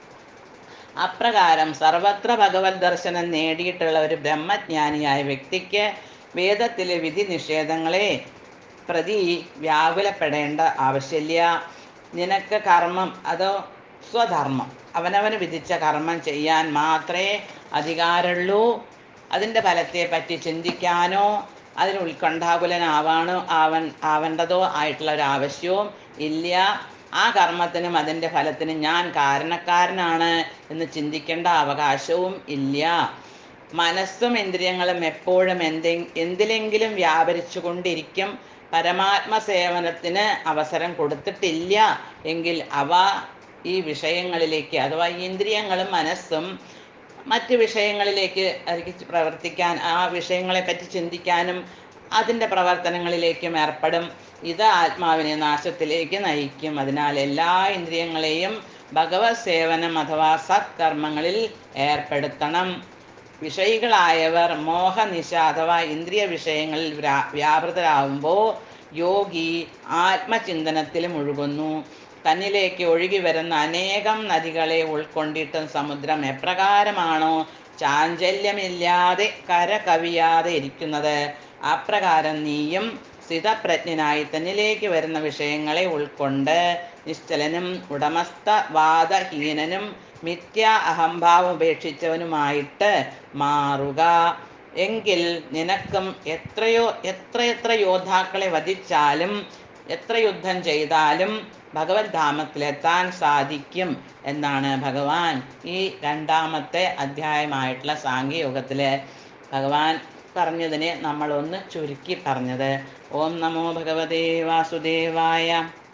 അപ്രകാരം സർവത്ര ഭഗവത് ദർശനം നേടിയിട്ടുള്ള ഒരു ബ്രഹ്മജ്ഞാനിയായ വ്യക്തിക്ക് വേദത്തിലെ വിധി നിഷേധങ്ങളെ പ്രതി വ്യാകുലപ്പെടേണ്ട ആവശ്യമില്ല നിനക്ക് കർമ്മം അതോ സ്വധർമ്മം അവനവന് വിധിച്ച കർമ്മം ചെയ്യാൻ മാത്രമേ അധികാരമുള്ളൂ അതിൻ്റെ ഫലത്തെ പറ്റി ചിന്തിക്കാനോ അതിന് ഉത്കണ്ഠാകുലനാവാനോ ആവൻ ആവേണ്ടതോ ആയിട്ടുള്ള ഒരു ആവശ്യവും ഇല്ല ആ കർമ്മത്തിനും അതിൻ്റെ ഫലത്തിനും ഞാൻ കാരണക്കാരനാണ് എന്ന് ചിന്തിക്കേണ്ട അവകാശവും ഇല്ല മനസ്സും ഇന്ദ്രിയങ്ങളും എപ്പോഴും എന്തെ എന്തിലെങ്കിലും വ്യാപരിച്ചു കൊണ്ടിരിക്കും പരമാത്മ സേവനത്തിന് അവസരം കൊടുത്തിട്ടില്ല എങ്കിൽ അവ ഈ വിഷയങ്ങളിലേക്ക് അഥവാ ഈ ഇന്ദ്രിയങ്ങളും മനസ്സും മറ്റ് വിഷയങ്ങളിലേക്ക് അതിലേക്ക് പ്രവർത്തിക്കാൻ ആ വിഷയങ്ങളെ പറ്റി ചിന്തിക്കാനും അതിൻ്റെ പ്രവർത്തനങ്ങളിലേക്കും ഏർപ്പെടും ഇത് ആത്മാവിനെ നാശത്തിലേക്ക് നയിക്കും അതിനാൽ എല്ലാ ഇന്ദ്രിയങ്ങളെയും ഭഗവത് സേവനം അഥവാ സത്കർമ്മങ്ങളിൽ ഏർപ്പെടുത്തണം വിഷയികളായവർ മോഹനിശ അഥവാ ഇന്ദ്രിയ വിഷയങ്ങളിൽ വ്യാ വ്യാപൃതരാകുമ്പോൾ യോഗി ആത്മചിന്തനത്തിൽ മുഴുകുന്നു തന്നിലേക്ക് ഒഴുകി വരുന്ന അനേകം നദികളെ ഉൾക്കൊണ്ടിട്ടും സമുദ്രം എപ്രകാരമാണോ ചാഞ്ചല്യമില്ലാതെ കര കവിയാതെ ഇരിക്കുന്നത് അപ്രകാരം നീയും സ്ഥിതപ്രജ്ഞനായി തന്നിലേക്ക് വരുന്ന വിഷയങ്ങളെ ഉൾക്കൊണ്ട് നിശ്ചലനും ഉടമസ്ഥവാദഹീനനും മിഥ്യ അഹംഭാവം ഉപേക്ഷിച്ചവനുമായിട്ട് മാറുക എങ്കിൽ നിനക്കും എത്രയോ എത്രയെത്ര യോദ്ധാക്കളെ വധിച്ചാലും എത്ര യുദ്ധം ചെയ്താലും ഭഗവത് ധാമത്തിലെത്താൻ സാധിക്കും എന്നാണ് ഭഗവാൻ ഈ രണ്ടാമത്തെ അധ്യായമായിട്ടുള്ള സാങ്കേയോഗത്തിൽ ഭഗവാൻ പറഞ്ഞതിനെ നമ്മളൊന്ന് ചുരുക്കി പറഞ്ഞത് ഓം നമോ ഭഗവതേ വാസുദേവായ